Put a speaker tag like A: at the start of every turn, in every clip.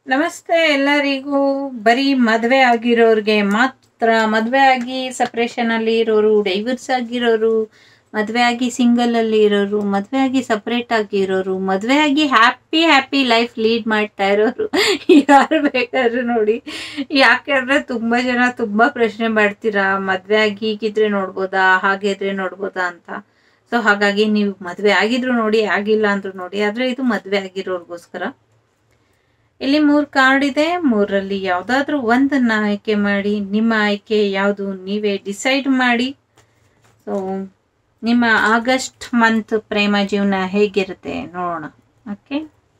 A: ನಮಸ್ತೆ ಎಲ್ಲರಿಗೂ ಬರೀ ಮದುವೆ ಆಗಿರೋರಿಗೆ ಮಾತ್ರ ಮದುವೆ ಆಗಿ ಸಪ್ರೇಷನ್ ಅಲ್ಲಿ ಇರೋರು ಡೈವರ್ಸ್ ಆಗಿರೋರು ಮದುವೆ ಆಗಿ ಸಿಂಗಲ್ ಅಲ್ಲಿ ಇರೋರು ಮದುವೆ ಆಗಿ ಸಪ್ರೇಟ್ ಆಗಿರೋರು ಮದುವೆ ಆಗಿ ಹ್ಯಾಪಿ ಹ್ಯಾಪಿ ಲೈಫ್ ಲೀಡ್ ಮಾಡ್ತಾ ಇರೋರು ಯಾರು ಬೇಕಾದ್ರೂ ನೋಡಿ ಯಾಕೆಂದ್ರೆ ತುಂಬಾ ಜನ ತುಂಬಾ ಪ್ರಶ್ನೆ ಮಾಡ್ತೀರಾ ಮದುವೆ ಆಗಿ ಹೀಗಿದ್ರೆ ನೋಡ್ಬೋದಾ ಹಾಗೆ ಇದ್ರೆ ನೋಡ್ಬೋದಾ ಅಂತ ಸೊ ಹಾಗಾಗಿ ನೀವು ಮದುವೆ ಆಗಿದ್ರು ನೋಡಿ ಆಗಿಲ್ಲ ಅಂದ್ರೂ ನೋಡಿ ಆದ್ರೆ ಇದು ಮದುವೆ ಆಗಿರೋರ್ಗೋಸ್ಕರ ಇಲ್ಲಿ ಮೂರು ಕಾರ್ಡ್ ಇದೆ ಮೂರರಲ್ಲಿ ಯಾವ್ದಾದ್ರು ಒಂದನ್ನ ಆಯ್ಕೆ ಮಾಡಿ ನಿಮ್ಮ ಆಯ್ಕೆ ಯಾವುದು ನೀವೇ ಡಿಸೈಡ್ ಮಾಡಿ ಸೊ ನಿಮ್ಮ ಆಗಸ್ಟ್ ಮಂತ್ ಪ್ರೇಮ ಜೀವನ ಹೇಗಿರುತ್ತೆ ನೋಡೋಣ ಓಕೆ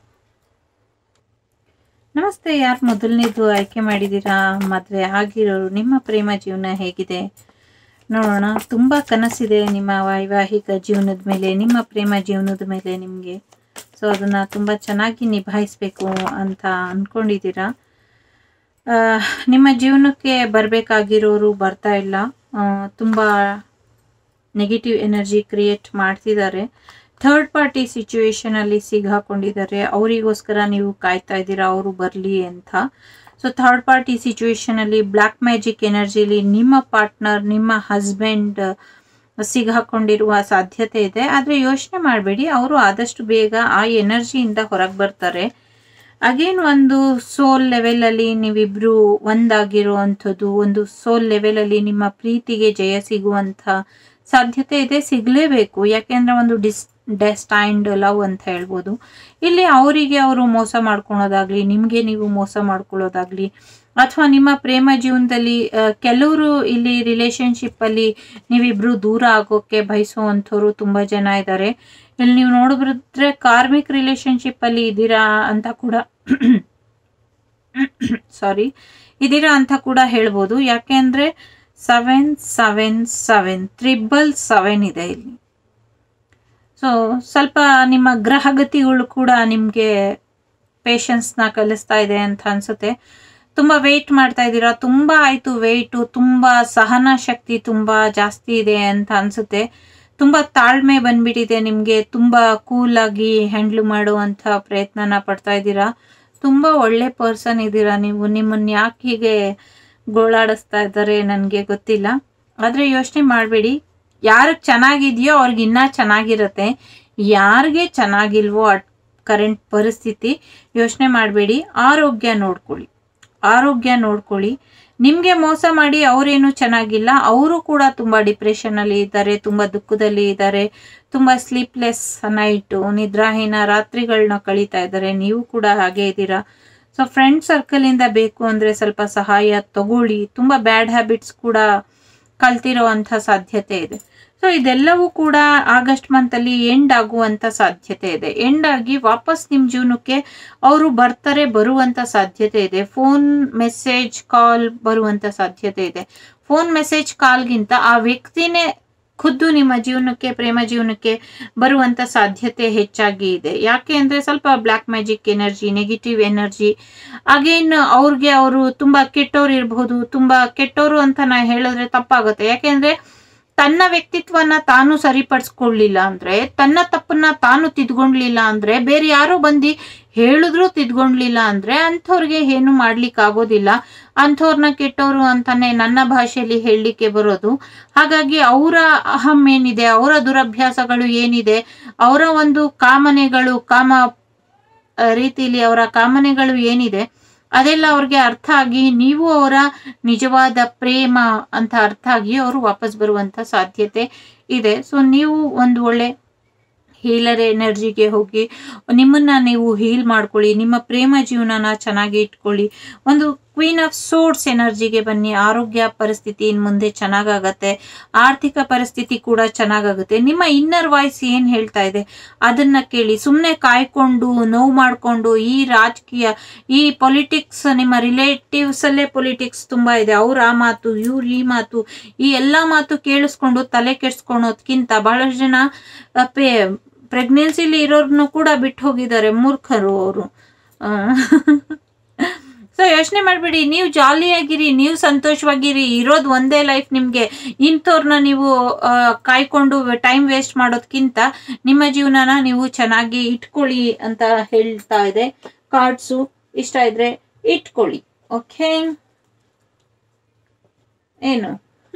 A: ನಮಸ್ತೆ ಯಾರು ಮೊದಲನೇದು ಆಯ್ಕೆ ಮಾಡಿದ್ದೀರಾ ಮದುವೆ ಆಗಿರೋರು ನಿಮ್ಮ ಪ್ರೇಮ ಜೀವನ ಹೇಗಿದೆ ನೋಡೋಣ ತುಂಬ ಕನಸಿದೆ ನಿಮ್ಮ ವೈವಾಹಿಕ ಜೀವನದ ಮೇಲೆ ನಿಮ್ಮ ಪ್ರೇಮ ಜೀವನದ ಮೇಲೆ ನಿಮಗೆ ಸೊ ಅದನ್ನು ತುಂಬ ಚೆನ್ನಾಗಿ ನಿಭಾಯಿಸಬೇಕು ಅಂತ ಅಂದ್ಕೊಂಡಿದ್ದೀರಾ ಆ, ನಿಮ್ಮ ಜೀವನಕ್ಕೆ ಬರಬೇಕಾಗಿರೋರು ಬರ್ತಾ ಇಲ್ಲ ತುಂಬ ನೆಗೆಟಿವ್ ಎನರ್ಜಿ ಕ್ರಿಯೇಟ್ ಮಾಡ್ತಿದ್ದಾರೆ ಥರ್ಡ್ ಪಾರ್ಟಿ ಸಿಚುವೇಶನ್ ಅಲ್ಲಿ ಸಿಗಾಕೊಂಡಿದ್ದಾರೆ ಅವರಿಗೋಸ್ಕರ ನೀವು ಕಾಯ್ತಾ ಇದ್ದೀರಾ ಅವರು ಬರಲಿ ಅಂತ ಸೊ ಥರ್ಡ್ ಪಾರ್ಟಿ ಸಿಚುವೇಶನ್ ಅಲ್ಲಿ ಬ್ಲ್ಯಾಕ್ ಮ್ಯಾಜಿಕ್ ಎನರ್ಜಿಲಿ ನಿಮ್ಮ ಪಾರ್ಟ್ನರ್ ನಿಮ್ಮ ಹಸ್ಬೆಂಡ್ ಸಿಗಾಕೊಂಡಿರುವ ಸಾಧ್ಯತೆ ಇದೆ ಆದರೆ ಯೋಚನೆ ಮಾಡಬೇಡಿ ಅವರು ಆದಷ್ಟು ಬೇಗ ಆ ಎನರ್ಜಿಯಿಂದ ಹೊರಗೆ ಬರ್ತಾರೆ ಅಗೇನ್ ಒಂದು ಸೋಲ್ ಲೆವೆಲಲ್ಲಿ ನೀವಿಬ್ರು ಒಂದಾಗಿರುವಂಥದ್ದು ಒಂದು ಸೋಲ್ ಲೆವೆಲಲ್ಲಿ ನಿಮ್ಮ ಪ್ರೀತಿಗೆ ಜಯ ಸಿಗುವಂಥ ಸಾಧ್ಯತೆ ಇದೆ ಸಿಗಲೇಬೇಕು ಯಾಕೆಂದ್ರೆ ಒಂದು ಡಿಸ್ ಡೆಸ್ಟೈನ್ಡ್ ಲವ್ ಅಂತ ಹೇಳ್ಬೋದು ಇಲ್ಲಿ ಅವರಿಗೆ ಅವರು ಮೋಸ ಮಾಡ್ಕೊಳೋದಾಗ್ಲಿ ನಿಮಗೆ ನೀವು ಮೋಸ ಮಾಡ್ಕೊಳ್ಳೋದಾಗ್ಲಿ ಅಥವಾ ನಿಮ್ಮ ಪ್ರೇಮ ಜೀವನದಲ್ಲಿ ಆ, ಕೆಲವರು ಇಲ್ಲಿ ರಿಲೇಶನ್ಶಿಪ್ ಅಲ್ಲಿ ನೀವಿಬ್ರು ದೂರ ಆಗೋಕೆ ಬಯಸುವಂಥವ್ರು ತುಂಬಾ ಜನ ಇದ್ದಾರೆ ಇಲ್ಲಿ ನೀವು ನೋಡಿದ್ರೆ ಕಾರ್ಮಿಕ್ ರಿಲೇಶನ್ಶಿಪ್ ಅಲ್ಲಿ ಇದ್ದೀರಾ ಅಂತ ಕೂಡ ಸಾರಿ ಇದ್ದೀರಾ ಅಂತ ಕೂಡ ಹೇಳ್ಬೋದು ಯಾಕೆಂದ್ರೆ seven seven seven triple seven ಇದೆ ಇಲ್ಲಿ ಸೊ ಸ್ವಲ್ಪ ನಿಮ್ಮ ಗ್ರಹಗತಿಗಳು ಕೂಡ ನಿಮಗೆ ಪೇಷನ್ಸ್ನ ಕಲಿಸ್ತಾ ಇದೆ ಅಂತ ಅನ್ಸುತ್ತೆ ತುಂಬಾ ವೆಯ್ಟ್ ಮಾಡ್ತಾ ಇದ್ದೀರಾ ತುಂಬಾ ಆಯ್ತು ವೆಯ್ಟು ತುಂಬಾ ಸಹನ ಶಕ್ತಿ ತುಂಬಾ ಜಾಸ್ತಿ ಇದೆ ಅಂತ ಅನ್ಸುತ್ತೆ ತುಂಬಾ ತಾಳ್ಮೆ ಬಂದ್ಬಿಟ್ಟಿದೆ ನಿಮ್ಗೆ ತುಂಬಾ ಕೂಲ್ ಆಗಿ ಹ್ಯಾಂಡ್ಲ್ ಮಾಡುವಂತ ಪ್ರಯತ್ನನ ಪಡ್ತಾ ಇದ್ದೀರಾ ತುಂಬಾ ಒಳ್ಳೆ ಪರ್ಸನ್ ಇದ್ದೀರಾ ನೀವು ನಿಮ್ಮನ್ನ ಯಾಕೆ ಹೀಗೆ ಗೋಳಾಡಿಸ್ತಾ ಇದ್ದಾರೆ ನನಗೆ ಗೊತ್ತಿಲ್ಲ ಆದ್ರೆ ಯೋಚನೆ ಮಾಡಬೇಡಿ ಯಾರಿಗೆ ಚೆನ್ನಾಗಿದೆಯೋ ಅವ್ರಿಗೆ ಇನ್ನೂ ಚೆನ್ನಾಗಿರುತ್ತೆ ಯಾರಿಗೆ ಚೆನ್ನಾಗಿಲ್ವೋ ಕರೆಂಟ್ ಪರಿಸ್ಥಿತಿ ಯೋಚನೆ ಮಾಡಬೇಡಿ ಆರೋಗ್ಯ ನೋಡ್ಕೊಳ್ಳಿ ಆರೋಗ್ಯ ನೋಡ್ಕೊಳ್ಳಿ ನಿಮಗೆ ಮೋಸ ಮಾಡಿ ಅವರೇನು ಚೆನ್ನಾಗಿಲ್ಲ ಅವರು ಕೂಡ ತುಂಬ ಡಿಪ್ರೆಷನಲ್ಲಿ ಇದ್ದಾರೆ ತುಂಬ ದುಃಖದಲ್ಲಿ ಇದ್ದಾರೆ ತುಂಬ ಸ್ಲೀಪ್ಲೆಸ್ ನೈಟು ನಿದ್ರಾಹೀನ ರಾತ್ರಿಗಳನ್ನ ಕಳೀತಾ ಇದ್ದಾರೆ ನೀವು ಕೂಡ ಹಾಗೆ ಇದ್ದೀರಾ ಸೊ ಫ್ರೆಂಡ್ ಸರ್ಕಲಿಂದ ಬೇಕು ಅಂದರೆ ಸ್ವಲ್ಪ ಸಹಾಯ ತಗೊಳ್ಳಿ ತುಂಬ ಬ್ಯಾಡ್ ಹ್ಯಾಬಿಟ್ಸ್ ಕೂಡ ಕಲ್ತಿರೋ ಅಂಥ ಸಾಧ್ಯತೆ ಇದೆ ಸೊ ಇದೆಲ್ಲವೂ ಕೂಡ ಆಗಸ್ಟ್ ಮಂತಲ್ಲಿ ಎಂಡ್ ಆಗುವಂತ ಸಾಧ್ಯತೆ ಇದೆ ಎಂಡ್ ಆಗಿ ವಾಪಸ್ ನಿಮ್ಮ ಜೀವನಕ್ಕೆ ಅವರು ಬರ್ತಾರೆ ಬರುವಂತ ಸಾಧ್ಯತೆ ಇದೆ ಫೋನ್ ಮೆಸೇಜ್ ಕಾಲ್ ಬರುವಂತ ಸಾಧ್ಯತೆ ಇದೆ ಫೋನ್ ಮೆಸೇಜ್ ಕಾಲ್ಗಿಂತ ಆ ವ್ಯಕ್ತಿನೇ ಖುದ್ದು ನಿಮ್ಮ ಜೀವನಕ್ಕೆ ಪ್ರೇಮ ಜೀವನಕ್ಕೆ ಬರುವಂತ ಸಾಧ್ಯತೆ ಹೆಚ್ಚಾಗಿ ಇದೆ ಯಾಕೆ ಅಂದ್ರೆ ಸ್ವಲ್ಪ black magic energy negative energy again ಅವ್ರಿಗೆ ಅವರು ತುಂಬಾ ಕೆಟ್ಟವ್ರು ಇರಬಹುದು ತುಂಬಾ ಕೆಟ್ಟವರು ಅಂತ ನಾ ಹೇಳಿದ್ರೆ ತಪ್ಪಾಗುತ್ತೆ ಯಾಕೆಂದ್ರೆ ತನ್ನ ವ್ಯಕ್ತಿತ್ವನ ತಾನು ಸರಿಪಡಿಸ್ಕೊಳ್ಳಿಲ್ಲ ಅಂದ್ರೆ ತನ್ನ ತಪ್ಪನ್ನ ತಾನು ತಿದ್ಕೊಂಡ್ಲಿಲ್ಲ ಅಂದ್ರೆ ಬೇರೆ ಯಾರೋ ಬಂದು ಹೇಳಿದ್ರು ತಿದ್ಕೊಂಡ್ಲಿಲ್ಲ ಅಂದ್ರೆ ಅಂಥವ್ರಿಗೆ ಏನು ಮಾಡ್ಲಿಕ್ಕೆ ಆಗೋದಿಲ್ಲ ಅಂಥವ್ರನ್ನ ಕೆಟ್ಟವರು ಅಂತಾನೆ ನನ್ನ ಭಾಷೆಯಲ್ಲಿ ಹೇಳಲಿಕ್ಕೆ ಬರೋದು ಹಾಗಾಗಿ ಅವರ ಅಹಂ ಏನಿದೆ ಅವರ ದುರಭ್ಯಾಸಗಳು ಏನಿದೆ ಅವರ ಒಂದು ಕಾಮನೆಗಳು ಕಾಮ ಆ, ರೀತಿಲಿ ಅವರ ಕಾಮನೆಗಳು ಏನಿದೆ ಅದೆಲ್ಲ ಅವ್ರಿಗೆ ಅರ್ಥ ಆಗಿ ನೀವು ಅವರ ನಿಜವಾದ ಪ್ರೇಮ ಅಂತ ಅರ್ಥ ಆಗಿ ಅವರು ವಾಪಸ್ ಬರುವಂತ ಸಾಧ್ಯತೆ ಇದೆ ಸೊ ನೀವು ಒಂದು ಒಳ್ಳೆ ಹೀಲರ್ ಎನರ್ಜಿಗೆ ಹೋಗಿ ನಿಮ್ಮನ್ನ ನೀವು ಹೀಲ್ ಮಾಡ್ಕೊಳ್ಳಿ ನಿಮ್ಮ ಪ್ರೇಮ ಜೀವನನ ಚೆನ್ನಾಗಿ ಇಟ್ಕೊಳ್ಳಿ ಒಂದು ಕ್ವೀನ್ ಆಫ್ ಸೋರ್ಟ್ಸ್ ಎನರ್ಜಿಗೆ ಬನ್ನಿ ಆರೋಗ್ಯ ಪರಿಸ್ಥಿತಿ ಇನ್ ಮುಂದೆ ಚೆನ್ನಾಗಾಗತ್ತೆ ಆರ್ಥಿಕ ಪರಿಸ್ಥಿತಿ ಕೂಡ ಚೆನ್ನಾಗಾಗುತ್ತೆ ನಿಮ್ಮ ಇನ್ನರ್ ವಾಯ್ಸ್ ಏನ್ ಹೇಳ್ತಾ ಇದೆ ಅದನ್ನ ಕೇಳಿ ಸುಮ್ಮನೆ ಕಾಯ್ಕೊಂಡು ನೋವು ಮಾಡ್ಕೊಂಡು ಈ ರಾಜಕೀಯ ಈ ಪೊಲಿಟಿಕ್ಸ್ ನಿಮ್ಮ ರಿಲೇಟಿವ್ಸ್ ಅಲ್ಲೇ ಪೊಲಿಟಿಕ್ಸ್ ತುಂಬಾ ಇದೆ ಅವ್ರ ಆ ಮಾತು ಇವ್ರ ಈ ಮಾತು ಈ ಎಲ್ಲಾ ಮಾತು ಕೇಳಿಸ್ಕೊಂಡು ತಲೆ ಕೆಡ್ಸ್ಕೊಳೋದ್ಕಿಂತ ಬಹಳಷ್ಟು ಜನ ಪ್ರೆಗ್ನೆನ್ಸಿಲಿ ಇರೋರ್ನು ಕೂಡ ಬಿಟ್ಟು ಹೋಗಿದ್ದಾರೆ ಮೂರ್ಖರು ಅವರು ಸೊ ಯೋಚನೆ ಮಾಡಬೇಡಿ ನೀವು ಜಾಲಿಯಾಗಿರಿ ನೀವು ಸಂತೋಷವಾಗಿರಿ ಇರೋದು ಒಂದೇ ಲೈಫ್ ನಿಮಗೆ ಇಂಥವ್ರನ್ನ ನೀವು ಆ, ಕಾಯ್ಕೊಂಡು ಟೈಮ್ ವೇಸ್ಟ್ ಮಾಡೋದ್ಕಿಂತ ನಿಮ್ಮ ಜೀವನನ ನೀವು ಚೆನ್ನಾಗಿ ಇಟ್ಕೊಳ್ಳಿ ಅಂತ ಹೇಳ್ತಾ ಇದೆ ಕಾರ್ಡ್ಸು ಇಷ್ಟ ಇದ್ರೆ ಇಟ್ಕೊಳ್ಳಿ ಓಕೆ ಏನು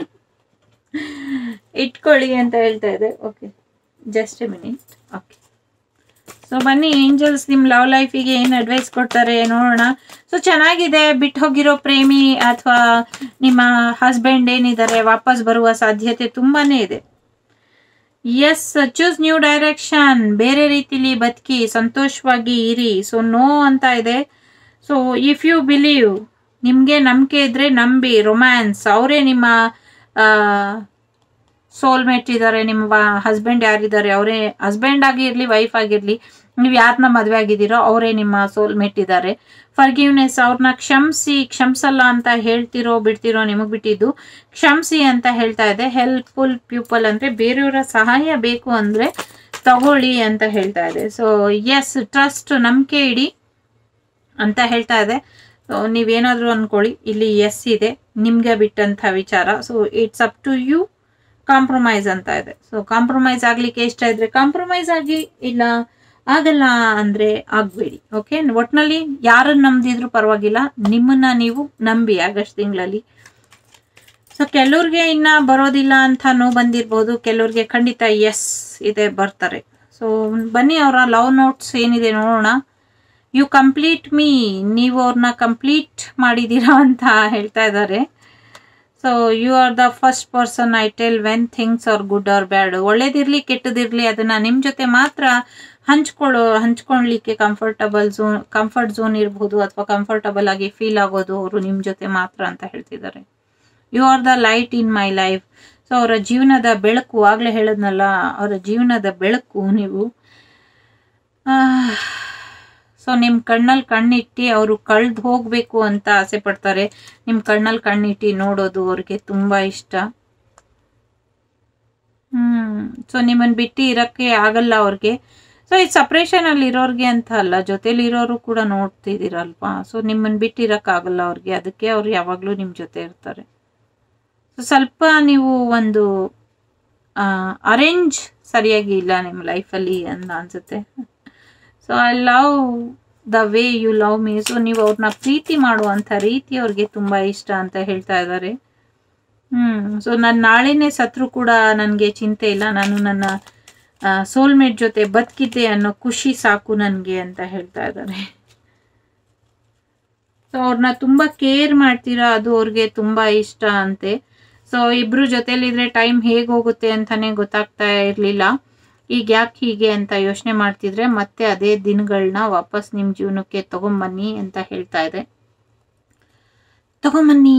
A: ಇಟ್ಕೊಳ್ಳಿ ಅಂತ ಹೇಳ್ತಾ ಇದೆ okay just a minute okay so ಬನ್ನಿ ಏಂಜಲ್ಸ್ ನಿಮ್ಮ ಲವ್ ಲೈಫಿಗೆ ಏನು ಅಡ್ವೈಸ್ ಕೊಡ್ತಾರೆ ನೋಡೋಣ ಸೊ ಚೆನ್ನಾಗಿದೆ ಬಿಟ್ಟು ಹೋಗಿರೋ ಪ್ರೇಮಿ ಅಥವಾ ನಿಮ್ಮ ಹಸ್ಬೆಂಡ್ ಏನಿದ್ದಾರೆ ವಾಪಸ್ ಬರುವ ಸಾಧ್ಯತೆ ತುಂಬಾನೇ ಇದೆ ಎಸ್ ಚೂಸ್ ನ್ಯೂ ಡೈರೆಕ್ಷನ್ ಬೇರೆ ರೀತಿಲಿ ಬದುಕಿ ಸಂತೋಷವಾಗಿ ಇರಿ ಸೊ ನೋ ಅಂತ ಇದೆ ಸೊ ಇಫ್ ಯು ಬಿಲೀವ್ ನಿಮಗೆ ನಂಬಿಕೆ ಇದ್ರೆ ನಂಬಿ ರೊಮ್ಯಾನ್ಸ್ ಅವರೇ ನಿಮ್ಮ ಸೋಲ್ಮೇಟ್ ಇದ್ದಾರೆ ನಿಮ್ಮ ಹಸ್ಬೆಂಡ್ ಯಾರಿದ್ದಾರೆ ಅವರೇ ಹಸ್ಬೆಂಡ್ ಆಗಿರಲಿ ವೈಫ್ ಆಗಿರಲಿ ನೀವು ಯಾರನ್ನ ಮದುವೆ ಆಗಿದ್ದೀರೋ ಅವರೇ ನಿಮ್ಮ ಸೋಲ್ಮೇಟ್ ಇದ್ದಾರೆ ಫರ್ಗಿವ್ನೆಸ್ ಅವ್ರನ್ನ ಕ್ಷಮಿಸಿ ಕ್ಷಮಿಸಲ್ಲ ಅಂತ ಹೇಳ್ತಿರೋ ಬಿಡ್ತಿರೋ ನಿಮಗೆ ಬಿಟ್ಟಿದ್ದು ಕ್ಷಮಿಸಿ ಅಂತ ಹೇಳ್ತಾ ಇದೆ ಹೆಲ್ಪ್ಫುಲ್ ಪೀಪಲ್ ಅಂದರೆ ಬೇರೆಯವರ ಸಹಾಯ ಬೇಕು ಅಂದರೆ ತಗೊಳ್ಳಿ ಅಂತ ಹೇಳ್ತಾ ಇದೆ ಸೊ ಎಸ್ ಟ್ರಸ್ಟ್ ನಂಬಿಕೆ ಇಡಿ ಅಂತ ಹೇಳ್ತಾ ಇದೆ ಸೊ ನೀವೇನಾದರೂ ಅಂದ್ಕೊಳ್ಳಿ ಇಲ್ಲಿ ಎಸ್ ಇದೆ ನಿಮಗೆ ಬಿಟ್ಟಂಥ ವಿಚಾರ so it's up to you compromise ಅಂತ ಇದೆ ಸೊ ಕಾಂಪ್ರಮೈಸ್ ಆಗ್ಲಿಕ್ಕೆ ಇಷ್ಟ ಇದ್ರೆ ಕಾಂಪ್ರಮೈಸ್ ಆಗಿ ಇಲ್ಲ ಆಗಲ್ಲ ಅಂದ್ರೆ ಆಗ್ಬೇಡಿ ಓಕೆ ಒಟ್ನಲ್ಲಿ ಯಾರನ್ನ ನಂಬ್ದಿದ್ರು ಪರವಾಗಿಲ್ಲ ನಿಮ್ಮನ್ನ ನೀವು ನಂಬಿ ಆಗಸ್ಟ್ ತಿಂಗಳಲ್ಲಿ ಸೊ ಕೆಲವ್ರಿಗೆ ಇನ್ನ ಬರೋದಿಲ್ಲ ಅಂತ ನೋವು ಬಂದಿರ್ಬೋದು ಕೆಲವ್ರಿಗೆ ಖಂಡಿತ ಎಸ್ ಇದೆ ಬರ್ತಾರೆ ಸೊ ಬನ್ನಿ ಅವರ ಲವ್ ನೋಟ್ಸ್ ಏನಿದೆ ನೋಡೋಣ ಯು ಕಂಪ್ಲೀಟ್ ಮೀ ನೀವು ಅವ್ರನ್ನ ಕಂಪ್ಲೀಟ್ ಮಾಡಿದ್ದೀರಾ ಅಂತ ಹೇಳ್ತಾ ಇದ್ದಾರೆ so you are the first person I tell when things are good or bad ಒಳ್ಳೇದಿರ್ಲಿ ಕೆಟ್ಟದಿರ್ಲಿ ಅದನ್ನ ನಿಮ್ಮ ಜೊತೆ ಮಾತ್ರ ಹಂಚ್ಕೊಳ್ಳೋ ಹಂಚ್ಕೊಳ್ಲಿಕ್ಕೆ ಕಂಫರ್ಟಬಲ್ ಝೋನ್ ಕಂಫರ್ಟ್ ಝೋನ್ ಇರ್ಬೋದು ಅಥವಾ ಕಂಫರ್ಟಬಲ್ ಆಗಿ ಫೀಲ್ ಆಗೋದು ಅವರು ನಿಮ್ಮ ಜೊತೆ ಮಾತ್ರ ಅಂತ ಹೇಳ್ತಿದ್ದಾರೆ you are the light in my life so ಅವರ ಜೀವನದ ಬೆಳಕು ಆಗ್ಲೇ ಹೇಳದ್ನಲ್ಲ ಅವರ ಜೀವನದ ಬೆಳಕು ನೀವು ಸೊ ನಿಮ್ಮ ಕಣ್ಣಲ್ಲಿ ಕಣ್ಣಿಟ್ಟು ಅವರು ಕಳ್ದು ಹೋಗಬೇಕು ಅಂತ ಆಸೆ ಪಡ್ತಾರೆ ನಿಮ್ಮ ಕಣ್ಣಲ್ಲಿ ಕಣ್ಣಿಟ್ಟು ನೋಡೋದು ಅವ್ರಿಗೆ ತುಂಬ ಇಷ್ಟ ಹ್ಮ್ ಸೊ ನಿಮ್ಮನ್ನು ಬಿಟ್ಟು ಇರೋಕ್ಕೆ ಆಗಲ್ಲ ಅವ್ರಿಗೆ ಸೊ ಈ ಸಪ್ರೇಷನಲ್ಲಿ ಇರೋರಿಗೆ ಅಂತ ಅಲ್ಲ ಜೊತೆಲಿ ಇರೋರು ಕೂಡ ನೋಡ್ತಿದ್ದೀರಲ್ವಾ ಸೊ ನಿಮ್ಮನ್ನು ಬಿಟ್ಟು ಇರೋಕ್ಕಾಗಲ್ಲ ಅವ್ರಿಗೆ ಅದಕ್ಕೆ ಅವ್ರು ಯಾವಾಗಲೂ ನಿಮ್ಮ ಜೊತೆ ಇರ್ತಾರೆ ಸೊ ಸ್ವಲ್ಪ ನೀವು ಒಂದು ಅರೇಂಜ್ ಸರಿಯಾಗಿ ಇಲ್ಲ ನಿಮ್ಮ ಲೈಫಲ್ಲಿ ಅಂತ ಅನ್ಸುತ್ತೆ so I love the way you love me so ನೀವು ಅವ್ರನ್ನ ಪ್ರೀತಿ ಮಾಡುವಂಥ ರೀತಿ ಅವ್ರಿಗೆ ತುಂಬ ಇಷ್ಟ ಅಂತ ಹೇಳ್ತಾ ಇದ್ದಾರೆ ಹ್ಮ್ ಸೊ ನಾನು ನಾಳೆನೇ ಸತ್ರು ಕೂಡ ನನಗೆ ಚಿಂತೆ ಇಲ್ಲ ನಾನು ನನ್ನ ಸೋಲ್ಮೇಟ್ ಜೊತೆ ಬದುಕಿದ್ದೆ ಅನ್ನೋ ಖುಷಿ ಸಾಕು ನನಗೆ ಅಂತ ಹೇಳ್ತಾ ಇದ್ದಾರೆ ಸೊ ಅವ್ರನ್ನ ತುಂಬ ಕೇರ್ ಮಾಡ್ತೀರಾ ಅದು ಅವ್ರಿಗೆ ತುಂಬ ಇಷ್ಟ ಅಂತೆ ಸೊ ಇಬ್ರು ಜೊತೆಲಿದ್ರೆ ಟೈಮ್ ಹೇಗೆ ಹೋಗುತ್ತೆ ಅಂತಾನೆ ಗೊತ್ತಾಗ್ತಾ ಇರಲಿಲ್ಲ ಈಗ ಯಾಕೆ ಹೀಗೆ ಅಂತ ಯೋಚನೆ ಮಾಡ್ತಿದ್ರೆ ಮತ್ತೆ ಅದೇ ದಿನಗಳನ್ನ ವಾಪಸ್ ನಿಮ್ಮ ಜೀವನಕ್ಕೆ ತಗೊಂಬನ್ನಿ ಅಂತ ಹೇಳ್ತಾ ಇದೆ ತಗೊಂಬನ್ನಿ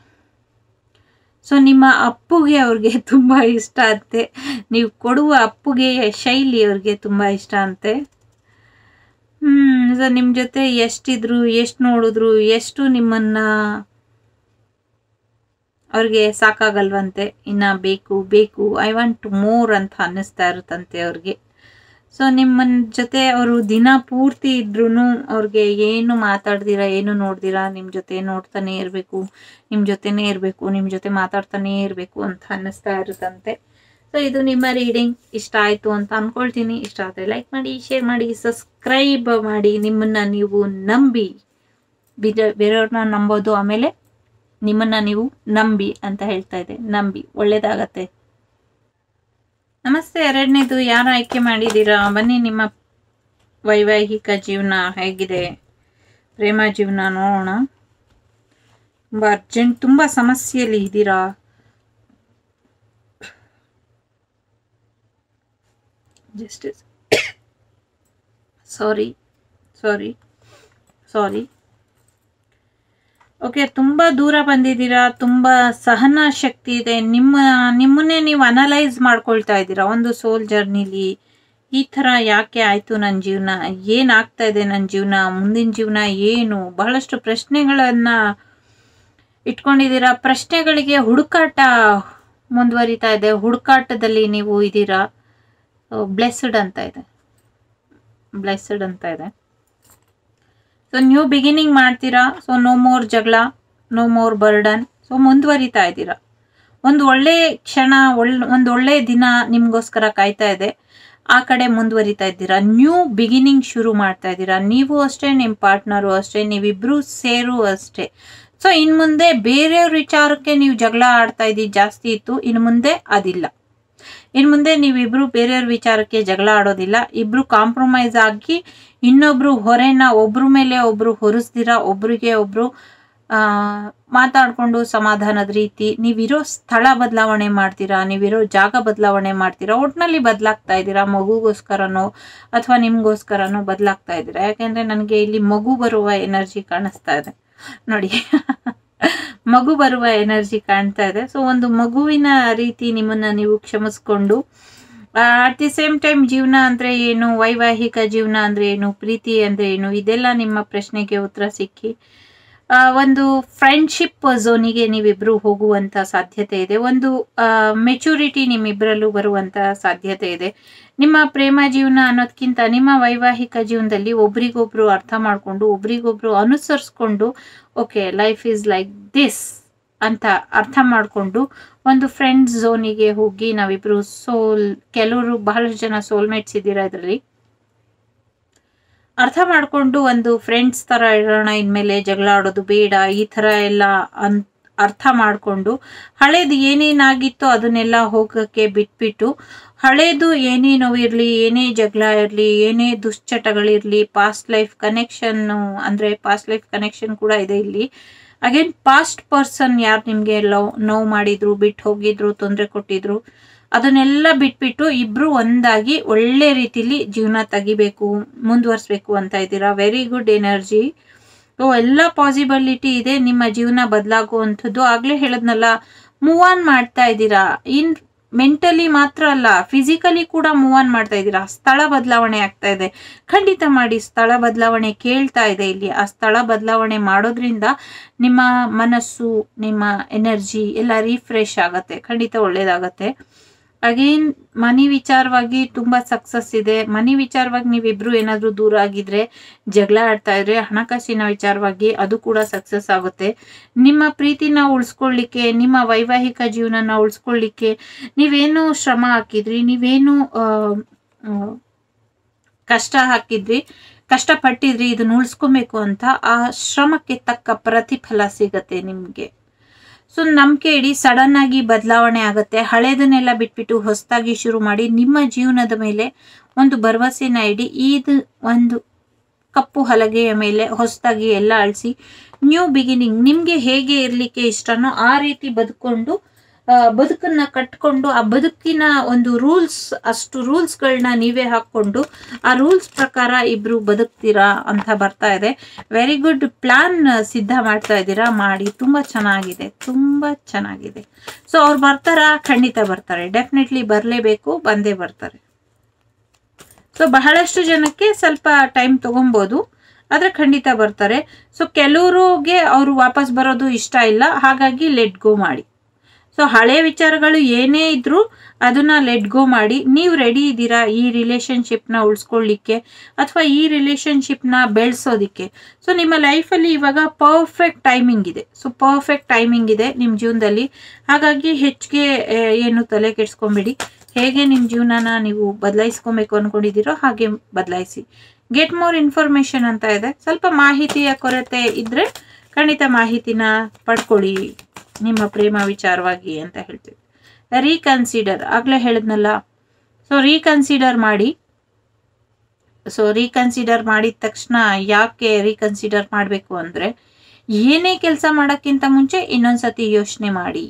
A: ಸೊ ನಿಮ್ಮ ಅಪ್ಪುಗೆ ಅವ್ರಿಗೆ ತುಂಬ ಇಷ್ಟ ಅಂತೆ ನೀವು ಕೊಡುವ ಅಪ್ಪುಗೆ ಶೈಲಿ ಅವ್ರಿಗೆ ತುಂಬ ಇಷ್ಟ ಅಂತೆ ಹ್ಮ್ ಸೊ ನಿಮ್ಮ ಜೊತೆ ಎಷ್ಟಿದ್ರು ಎಷ್ಟು ನೋಡಿದ್ರು ಎಷ್ಟು ನಿಮ್ಮನ್ನ ಅವ್ರಿಗೆ ಸಾಕಾಗಲ್ವಂತೆ ಇನ್ನ ಬೇಕು ಬೇಕು ಐ ವಾಂಟ್ ಮೋರ್ ಅಂತ ಅನ್ನಿಸ್ತಾ ಇರುತ್ತಂತೆ ಅವ್ರಿಗೆ ಸೊ ನಿಮ್ಮನ್ ಜೊತೆ ಅವರು ದಿನ ಪೂರ್ತಿ ಇದ್ರೂ ಅವ್ರಿಗೆ ಏನು ಮಾತಾಡ್ದಿರಾ ಏನು ನೋಡ್ದಿರಾ ನಿಮ್ಮ ಜೊತೆ ನೋಡ್ತಾನೆ ಇರಬೇಕು ನಿಮ್ಮ ಜೊತೆನೇ ಇರಬೇಕು ನಿಮ್ಮ ಜೊತೆ ಮಾತಾಡ್ತಾನೆ ಇರಬೇಕು ಅಂತ ಅನ್ನಿಸ್ತಾ ಇರುತ್ತಂತೆ ಸೊ ಇದು ನಿಮ್ಮ ರೀಡಿಂಗ್ ಇಷ್ಟ ಆಯಿತು ಅಂತ ಅನ್ಕೊಳ್ತೀನಿ ಇಷ್ಟ ಆದರೆ ಲೈಕ್ ಮಾಡಿ ಶೇರ್ ಮಾಡಿ ಸಬ್ಸ್ಕ್ರೈಬ್ ಮಾಡಿ ನಿಮ್ಮನ್ನ ನೀವು ನಂಬಿ ಬೇರೆ ಬೇರೆಯವ್ರನ್ನ ನಂಬೋದು ಆಮೇಲೆ ನಿಮ್ಮನ್ನ ನೀವು ನಂಬಿ ಅಂತ ಹೇಳ್ತಾ ಇದೆ ನಂಬಿ ಒಳ್ಳೇದಾಗತ್ತೆ ನಮಸ್ತೆ ಎರಡನೇದು ಯಾರು ಆಯ್ಕೆ ಮಾಡಿದ್ದೀರಾ ಬನ್ನಿ ನಿಮ್ಮ ವೈವಾಹಿಕ ಜೀವನ ಹೇಗಿದೆ ಪ್ರೇಮ ಜೀವನ ನೋಡೋಣ ತುಂಬ ಅರ್ಜೆಂಟ್ ತುಂಬ ಸಮಸ್ಯೆಯಲ್ಲಿ ಇದ್ದೀರಾ ಜಸ್ಟ್ ಸಾರಿ ಸಾರಿ ಸಾರಿ ಓಕೆ ತುಂಬ ದೂರ ಬಂದಿದ್ದೀರಾ ತುಂಬ ಸಹನ ಶಕ್ತಿ ಇದೆ ನಿಮ್ಮ ನಿಮ್ಮನ್ನೇ ನೀವು ಅನಲೈಸ್ ಮಾಡ್ಕೊಳ್ತಾ ಇದ್ದೀರಾ ಒಂದು ಸೋಲ್ ಜರ್ನಿಲಿ ಈ ಥರ ಯಾಕೆ ಆಯಿತು ನನ್ನ ಜೀವನ ಏನಾಗ್ತಾ ಇದೆ ನನ್ನ ಜೀವನ ಮುಂದಿನ ಜೀವನ ಏನು ಬಹಳಷ್ಟು ಪ್ರಶ್ನೆಗಳನ್ನು ಇಟ್ಕೊಂಡಿದ್ದೀರಾ ಪ್ರಶ್ನೆಗಳಿಗೆ ಹುಡುಕಾಟ ಮುಂದುವರಿತಾ ಇದೆ ಹುಡುಕಾಟದಲ್ಲಿ ನೀವು ಇದ್ದೀರಾ ಬ್ಲೆಸ್ಡ್ ಅಂತ ಇದೆ ಬ್ಲೆಸ್ಡ್ ಅಂತ ಇದೆ ಸೊ ನ್ಯೂ ಬಿಗಿನಿಂಗ್ ಮಾಡ್ತೀರಾ ಸೊ ನೋ ಮೋರ್ ಜಗಳ ನೋ ಮೋರ್ ಬರ್ಡನ್ ಸೊ ಮುಂದುವರಿತಾ ಇದ್ದೀರಾ ಒಂದು ಒಳ್ಳೆ ಕ್ಷಣ ಒಳ್ಳೆ ಒಂದು ಒಳ್ಳೆ ದಿನ ನಿಮಗೋಸ್ಕರ ಕಾಯ್ತಾ ಇದೆ ಆ ಕಡೆ ಮುಂದುವರಿತಾ ಇದ್ದೀರಾ ನ್ಯೂ ಬಿಗಿನಿಂಗ್ ಶುರು ಮಾಡ್ತಾ ಇದ್ದೀರಾ ನೀವು ಅಷ್ಟೇ ನಿಮ್ಮ ಪಾರ್ಟ್ನರು ಅಷ್ಟೇ ನೀವಿಬ್ರು ಸೇರು ಅಷ್ಟೇ ಸೊ ಇನ್ನು ಮುಂದೆ ಬೇರೆಯವ್ರ ವಿಚಾರಕ್ಕೆ ನೀವು ಜಗಳ ಆಡ್ತಾ ಇದ್ದೀವಿ ಜಾಸ್ತಿ ಇತ್ತು ಇನ್ನು ಮುಂದೆ ಅದಿಲ್ಲ ಇನ್ನು ಮುಂದೆ ನೀವಿಬ್ರು ಬೇರೆಯವ್ರ ವಿಚಾರಕ್ಕೆ ಜಗಳ ಆಡೋದಿಲ್ಲ ಇಬ್ರು ಕಾಂಪ್ರಮೈಸ್ ಆಗಿ ಇನ್ನೊಬ್ರು ಹೊರೆನ ಒಬ್ರ ಮೇಲೆ ಒಬ್ರು ಹೊರಿಸ್ದಿರ ಒಬ್ರಿಗೆ ಒಬ್ರು ಆ ಮಾತಾಡ್ಕೊಂಡು ಸಮಾಧಾನದ ರೀತಿ ನೀವಿರೋ ಸ್ಥಳ ಬದಲಾವಣೆ ಮಾಡ್ತೀರಾ ನೀವಿರೋ ಜಾಗ ಬದಲಾವಣೆ ಮಾಡ್ತೀರಾ ಒಟ್ನಲ್ಲಿ ಬದಲಾಗ್ತಾ ಇದ್ದೀರಾ ಮಗುಗೋಸ್ಕರನೋ ಅಥವಾ ನಿಮ್ಗೋಸ್ಕರನೋ ಬದಲಾಗ್ತಾ ಇದ್ದೀರಾ ಯಾಕೆಂದ್ರೆ ನನಗೆ ಇಲ್ಲಿ ಮಗು ಬರುವ ಎನರ್ಜಿ ಕಾಣಿಸ್ತಾ ಇದೆ ನೋಡಿ ಮಗು ಬರುವ ಎನರ್ಜಿ ಕಾಣ್ತಾ ಇದೆ ಸೊ ಒಂದು ಮಗುವಿನ ರೀತಿ ನಿಮ್ಮನ್ನ ನೀವು ಕ್ಷಮಿಸ್ಕೊಂಡು ಅಟ್ ದಿ ಸೇಮ್ ಟೈಮ್ ಜೀವನ ಅಂದ್ರೆ ಏನು ವೈವಾಹಿಕ ಜೀವನ ಅಂದ್ರೆ ಏನು ಪ್ರೀತಿ ಅಂದ್ರೆ ಏನು ಇದೆಲ್ಲ ನಿಮ್ಮ ಪ್ರಶ್ನೆಗೆ ಉತ್ತರ ಸಿಕ್ಕಿ ಆ, ಒಂದು ಫ್ರೆಂಡ್ಶಿಪ್ ಝೋನಿಗೆ ನೀವಿಬ್ರು ಹೋಗುವಂತ ಸಾಧ್ಯತೆ ಇದೆ ಒಂದು ಮೆಚುರಿಟಿ ನಿಮ್ಮಿಬ್ಬರಲ್ಲೂ ಬರುವಂತ ಸಾಧ್ಯತೆ ಇದೆ ನಿಮ್ಮ ಪ್ರೇಮ ಜೀವನ ಅನ್ನೋದಕ್ಕಿಂತ ನಿಮ್ಮ ವೈವಾಹಿಕ ಜೀವನದಲ್ಲಿ ಒಬ್ರಿಗೊಬ್ರು ಅರ್ಥ ಮಾಡ್ಕೊಂಡು ಒಬ್ರಿಗೊಬ್ರು ಅನುಸರಿಸ್ಕೊಂಡು okay life is like this ಅಂತ ಅರ್ಥ ಮಾಡಿಕೊಂಡು ಒಂದು ಫ್ರೆಂಡ್ಸ್ ಝೋನಿಗೆ ಹೋಗಿ ನಾವಿಬ್ರು ಸೋಲ್ ಕೆಲವರು ಬಹಳಷ್ಟು ಜನ ಸೋಲ್ಮೇಟ್ಸ್ ಇದ್ದೀರಾ ಇದರಲ್ಲಿ ಅರ್ಥ ಮಾಡಿಕೊಂಡು ಒಂದು ಫ್ರೆಂಡ್ಸ್ ತರ ಇರೋಣ ಇನ್ಮೇಲೆ ಜಗಳ ಆಡೋದು ಬೇಡ ಈ ತರ ಎಲ್ಲ ಅನ್ ಅರ್ಥ ಮಾಡಿಕೊಂಡು ಹಳೇದು ಏನೇನಾಗಿತ್ತೋ ಅದನ್ನೆಲ್ಲ ಹೋಗಕ್ಕೆ ಬಿಟ್ಬಿಟ್ಟು ಹಳೇದು ಏನೇ ನೋವಿರ್ಲಿ ಏನೇ ಜಗಳ ಇರಲಿ ಏನೇ ದುಶ್ಚಟಗಳಿರ್ಲಿ ಪಾಸ್ಟ್ ಲೈಫ್ ಕನೆಕ್ಷನ್ ಅಂದ್ರೆ ಪಾಸ್ಟ್ ಲೈಫ್ ಕನೆಕ್ಷನ್ ಕೂಡ ಇದೆ ಇಲ್ಲಿ ಅಗೇನ್ ಪಾಸ್ಟ್ ಪರ್ಸನ್ ಯಾರು ನಿಮ್ಗೆ ಲವ್ ನೋವು ಮಾಡಿದ್ರು ಬಿಟ್ಟು ಹೋಗಿದ್ರು ತೊಂದರೆ ಕೊಟ್ಟಿದ್ರು ಅದನ್ನೆಲ್ಲ ಬಿಟ್ಬಿಟ್ಟು ಇಬ್ರು ಒಂದಾಗಿ ಒಳ್ಳೆ ರೀತಿಲಿ ಜೀವನ ತೆಗಿಬೇಕು ಮುಂದುವರ್ಸ್ಬೇಕು ಅಂತ ಇದ್ದೀರಾ ವೆರಿ ಗುಡ್ ಎನರ್ಜಿ ಎಲ್ಲ ಪಾಸಿಬಿಲಿಟಿ ಇದೆ ನಿಮ್ಮ ಜೀವನ ಬದಲಾಗುವಂಥದ್ದು ಆಗ್ಲೇ ಹೇಳದ್ನಲ್ಲ ಮೂವ್ ಆನ್ ಮಾಡ್ತಾ ಇದ್ದೀರಾ ಇನ್ ಮೆಂಟಲಿ ಮಾತ್ರ ಅಲ್ಲ ಫಿಸಿಕಲಿ ಕೂಡ ಮೂವ್ ಆನ್ ಮಾಡ್ತಾ ಇದ್ದೀರಾ ಸ್ಥಳ ಬದಲಾವಣೆ ಆಗ್ತಾ ಇದೆ ಖಂಡಿತ ಮಾಡಿ ಸ್ಥಳ ಬದಲಾವಣೆ ಕೇಳ್ತಾ ಇದೆ ಇಲ್ಲಿ ಆ ಸ್ಥಳ ಬದಲಾವಣೆ ಮಾಡೋದ್ರಿಂದ ನಿಮ್ಮ ಮನಸ್ಸು ನಿಮ್ಮ ಎನರ್ಜಿ ಎಲ್ಲ ರಿಫ್ರೆಶ್ ಆಗತ್ತೆ ಖಂಡಿತ ಒಳ್ಳೇದಾಗತ್ತೆ ಅಗೇನ್ ಮನಿ ವಿಚಾರವಾಗಿ ತುಂಬಾ ಸಕ್ಸಸ್ ಇದೆ ಮನಿ ವಿಚಾರವಾಗಿ ನೀವಿಬ್ರು ಏನಾದ್ರೂ ದೂರ ಆಗಿದ್ರೆ ಜಗಳ ಆಡ್ತಾ ಇದ್ರೆ ಹಣಕಾಸಿನ ವಿಚಾರವಾಗಿ ಅದು ಕೂಡ ಸಕ್ಸಸ್ ಆಗುತ್ತೆ ನಿಮ್ಮ ಪ್ರೀತಿನ ಉಳಿಸ್ಕೊಳ್ಳಿಕ್ಕೆ ನಿಮ್ಮ ವೈವಾಹಿಕ ಜೀವನನ ಉಳಿಸ್ಕೊಳ್ಳಿಕ್ಕೆ ನೀವೇನು ಶ್ರಮ ಹಾಕಿದ್ರಿ ನೀವೇನು ಆ, ಆ, ಕಷ್ಟ ಹಾಕಿದ್ರಿ ಕಷ್ಟಪಟ್ಟಿದ್ರಿ ಇದನ್ನ ಉಳಿಸ್ಕೊಬೇಕು ಅಂತ ಆ ಶ್ರಮಕ್ಕೆ ತಕ್ಕ ಪ್ರತಿಫಲ ಸಿಗತ್ತೆ ನಿಮ್ಗೆ ಸೊ ನಂಬಿಕೆ ಇಡಿ ಸಡನ್ ಆಗಿ ಬದಲಾವಣೆ ಆಗುತ್ತೆ ಹಳೇದನ್ನೆಲ್ಲ ಬಿಟ್ಬಿಟ್ಟು ಹೊಸದಾಗಿ ಶುರು ಮಾಡಿ ನಿಮ್ಮ ಜೀವನದ ಮೇಲೆ ಒಂದು ಭರವಸೆನ ಇಡಿ ಇದು ಒಂದು ಕಪ್ಪು ಹಲಗೆಯ ಮೇಲೆ ಹೊಸದಾಗಿ ಎಲ್ಲ ಅಳಿಸಿ ನ್ಯೂ ಬಿಗಿನಿಂಗ್ ನಿಮ್ಗೆ ಹೇಗೆ ಇರ್ಲಿಕ್ಕೆ ಇಷ್ಟನೋ ಆ ರೀತಿ ಬದುಕೊಂಡು ಆ, ಬದುಕನ್ನ ಕಟ್ಕೊಂಡು ಆ ಬದುಕಿನ ಒಂದು ರೂಲ್ಸ್ ಅಷ್ಟು ರೂಲ್ಸ್ಗಳನ್ನ ನೀವೇ ಹಾಕೊಂಡು ಆ ರೂಲ್ಸ್ ಪ್ರಕಾರ ಇಬ್ರು ಬದುಕ್ತೀರಾ ಅಂತ ಬರ್ತಾ ಇದೆ ವೆರಿ ಗುಡ್ ಪ್ಲಾನ್ ಸಿದ್ಧ ಮಾಡ್ತಾ ಇದ್ದೀರಾ ಮಾಡಿ ತುಂಬಾ ಚೆನ್ನಾಗಿದೆ ತುಂಬಾ ಚೆನ್ನಾಗಿದೆ ಸೊ ಅವ್ರು ಬರ್ತಾರ ಖಂಡಿತ ಬರ್ತಾರೆ ಡೆಫಿನೆಟ್ಲಿ ಬರಲೇಬೇಕು ಬಂದೇ ಬರ್ತಾರೆ ಸೊ ಬಹಳಷ್ಟು ಜನಕ್ಕೆ ಸ್ವಲ್ಪ ಟೈಮ್ ತಗೊಬೋದು ಆದ್ರೆ ಖಂಡಿತ ಬರ್ತಾರೆ ಸೊ ಕೆಲವ್ರಿಗೆ ಅವರು ವಾಪಸ್ ಬರೋದು ಇಷ್ಟ ಇಲ್ಲ ಹಾಗಾಗಿ ಲೆಟ್ ಗೋ ಮಾಡಿ ಸೊ ಹಳೆ ವಿಚಾರಗಳು ಏನೇ ಇದ್ರೂ ಅದನ್ನ ಲೆಟ್ ಗೋ ಮಾಡಿ ನೀವು ರೆಡಿ ಇದ್ದೀರಾ ಈ ರಿಲೇಶನ್ಶಿಪ್ನ ಉಳಿಸ್ಕೊಳ್ಳಿಕ್ಕೆ ಅಥವಾ ಈ ರಿಲೇಶನ್ಶಿಪ್ನ ಬೆಳೆಸೋದಿಕ್ಕೆ ಸೊ ನಿಮ್ಮ ಲೈಫಲ್ಲಿ ಇವಾಗ ಪರ್ಫೆಕ್ಟ್ ಟೈಮಿಂಗ್ ಇದೆ ಸೊ ಪರ್ಫೆಕ್ಟ್ ಟೈಮಿಂಗ್ ಇದೆ ನಿಮ್ಮ ಜೀವನದಲ್ಲಿ ಹಾಗಾಗಿ ಹೆಚ್ಚಿಗೆ ಏನು ತಲೆ ಕೆಡಿಸ್ಕೊಂಬಿಡಿ ಹೇಗೆ ನಿಮ್ಮ ಜೀವನನ ನೀವು ಬದಲಾಯಿಸ್ಕೊಬೇಕು ಅನ್ಕೊಂಡಿದ್ದೀರೋ ಹಾಗೆ ಬದಲಾಯಿಸಿ ಗೆಟ್ ಮೋರ್ ಇನ್ಫಾರ್ಮೇಶನ್ ಅಂತ ಇದೆ ಸ್ವಲ್ಪ ಮಾಹಿತಿಯ ಕೊರತೆ ಇದ್ರೆ ಖಂಡಿತ ಮಾಹಿತಿನ ಪಡ್ಕೊಳ್ಳಿ ನಿಮ್ಮ ಪ್ರೇಮ ವಿಚಾರವಾಗಿ ಅಂತ ಹೇಳ್ತೀವಿ ರೀಕನ್ಸಿಡರ್ ಆಗ್ಲೇ ಹೇಳಿದ್ನಲ್ಲ ಸೊ ರೀಕನ್ಸಿಡರ್ ಮಾಡಿ ಸೊ ರೀಕನ್ಸಿಡರ್ ಮಾಡಿದ ತಕ್ಷಣ ಯಾಕೆ ರೀಕನ್ಸಿಡರ್ ಮಾಡಬೇಕು ಅಂದ್ರೆ ಏನೇ ಕೆಲಸ ಮಾಡೋಕ್ಕಿಂತ ಮುಂಚೆ ಇನ್ನೊಂದ್ಸತಿ ಯೋಚನೆ ಮಾಡಿ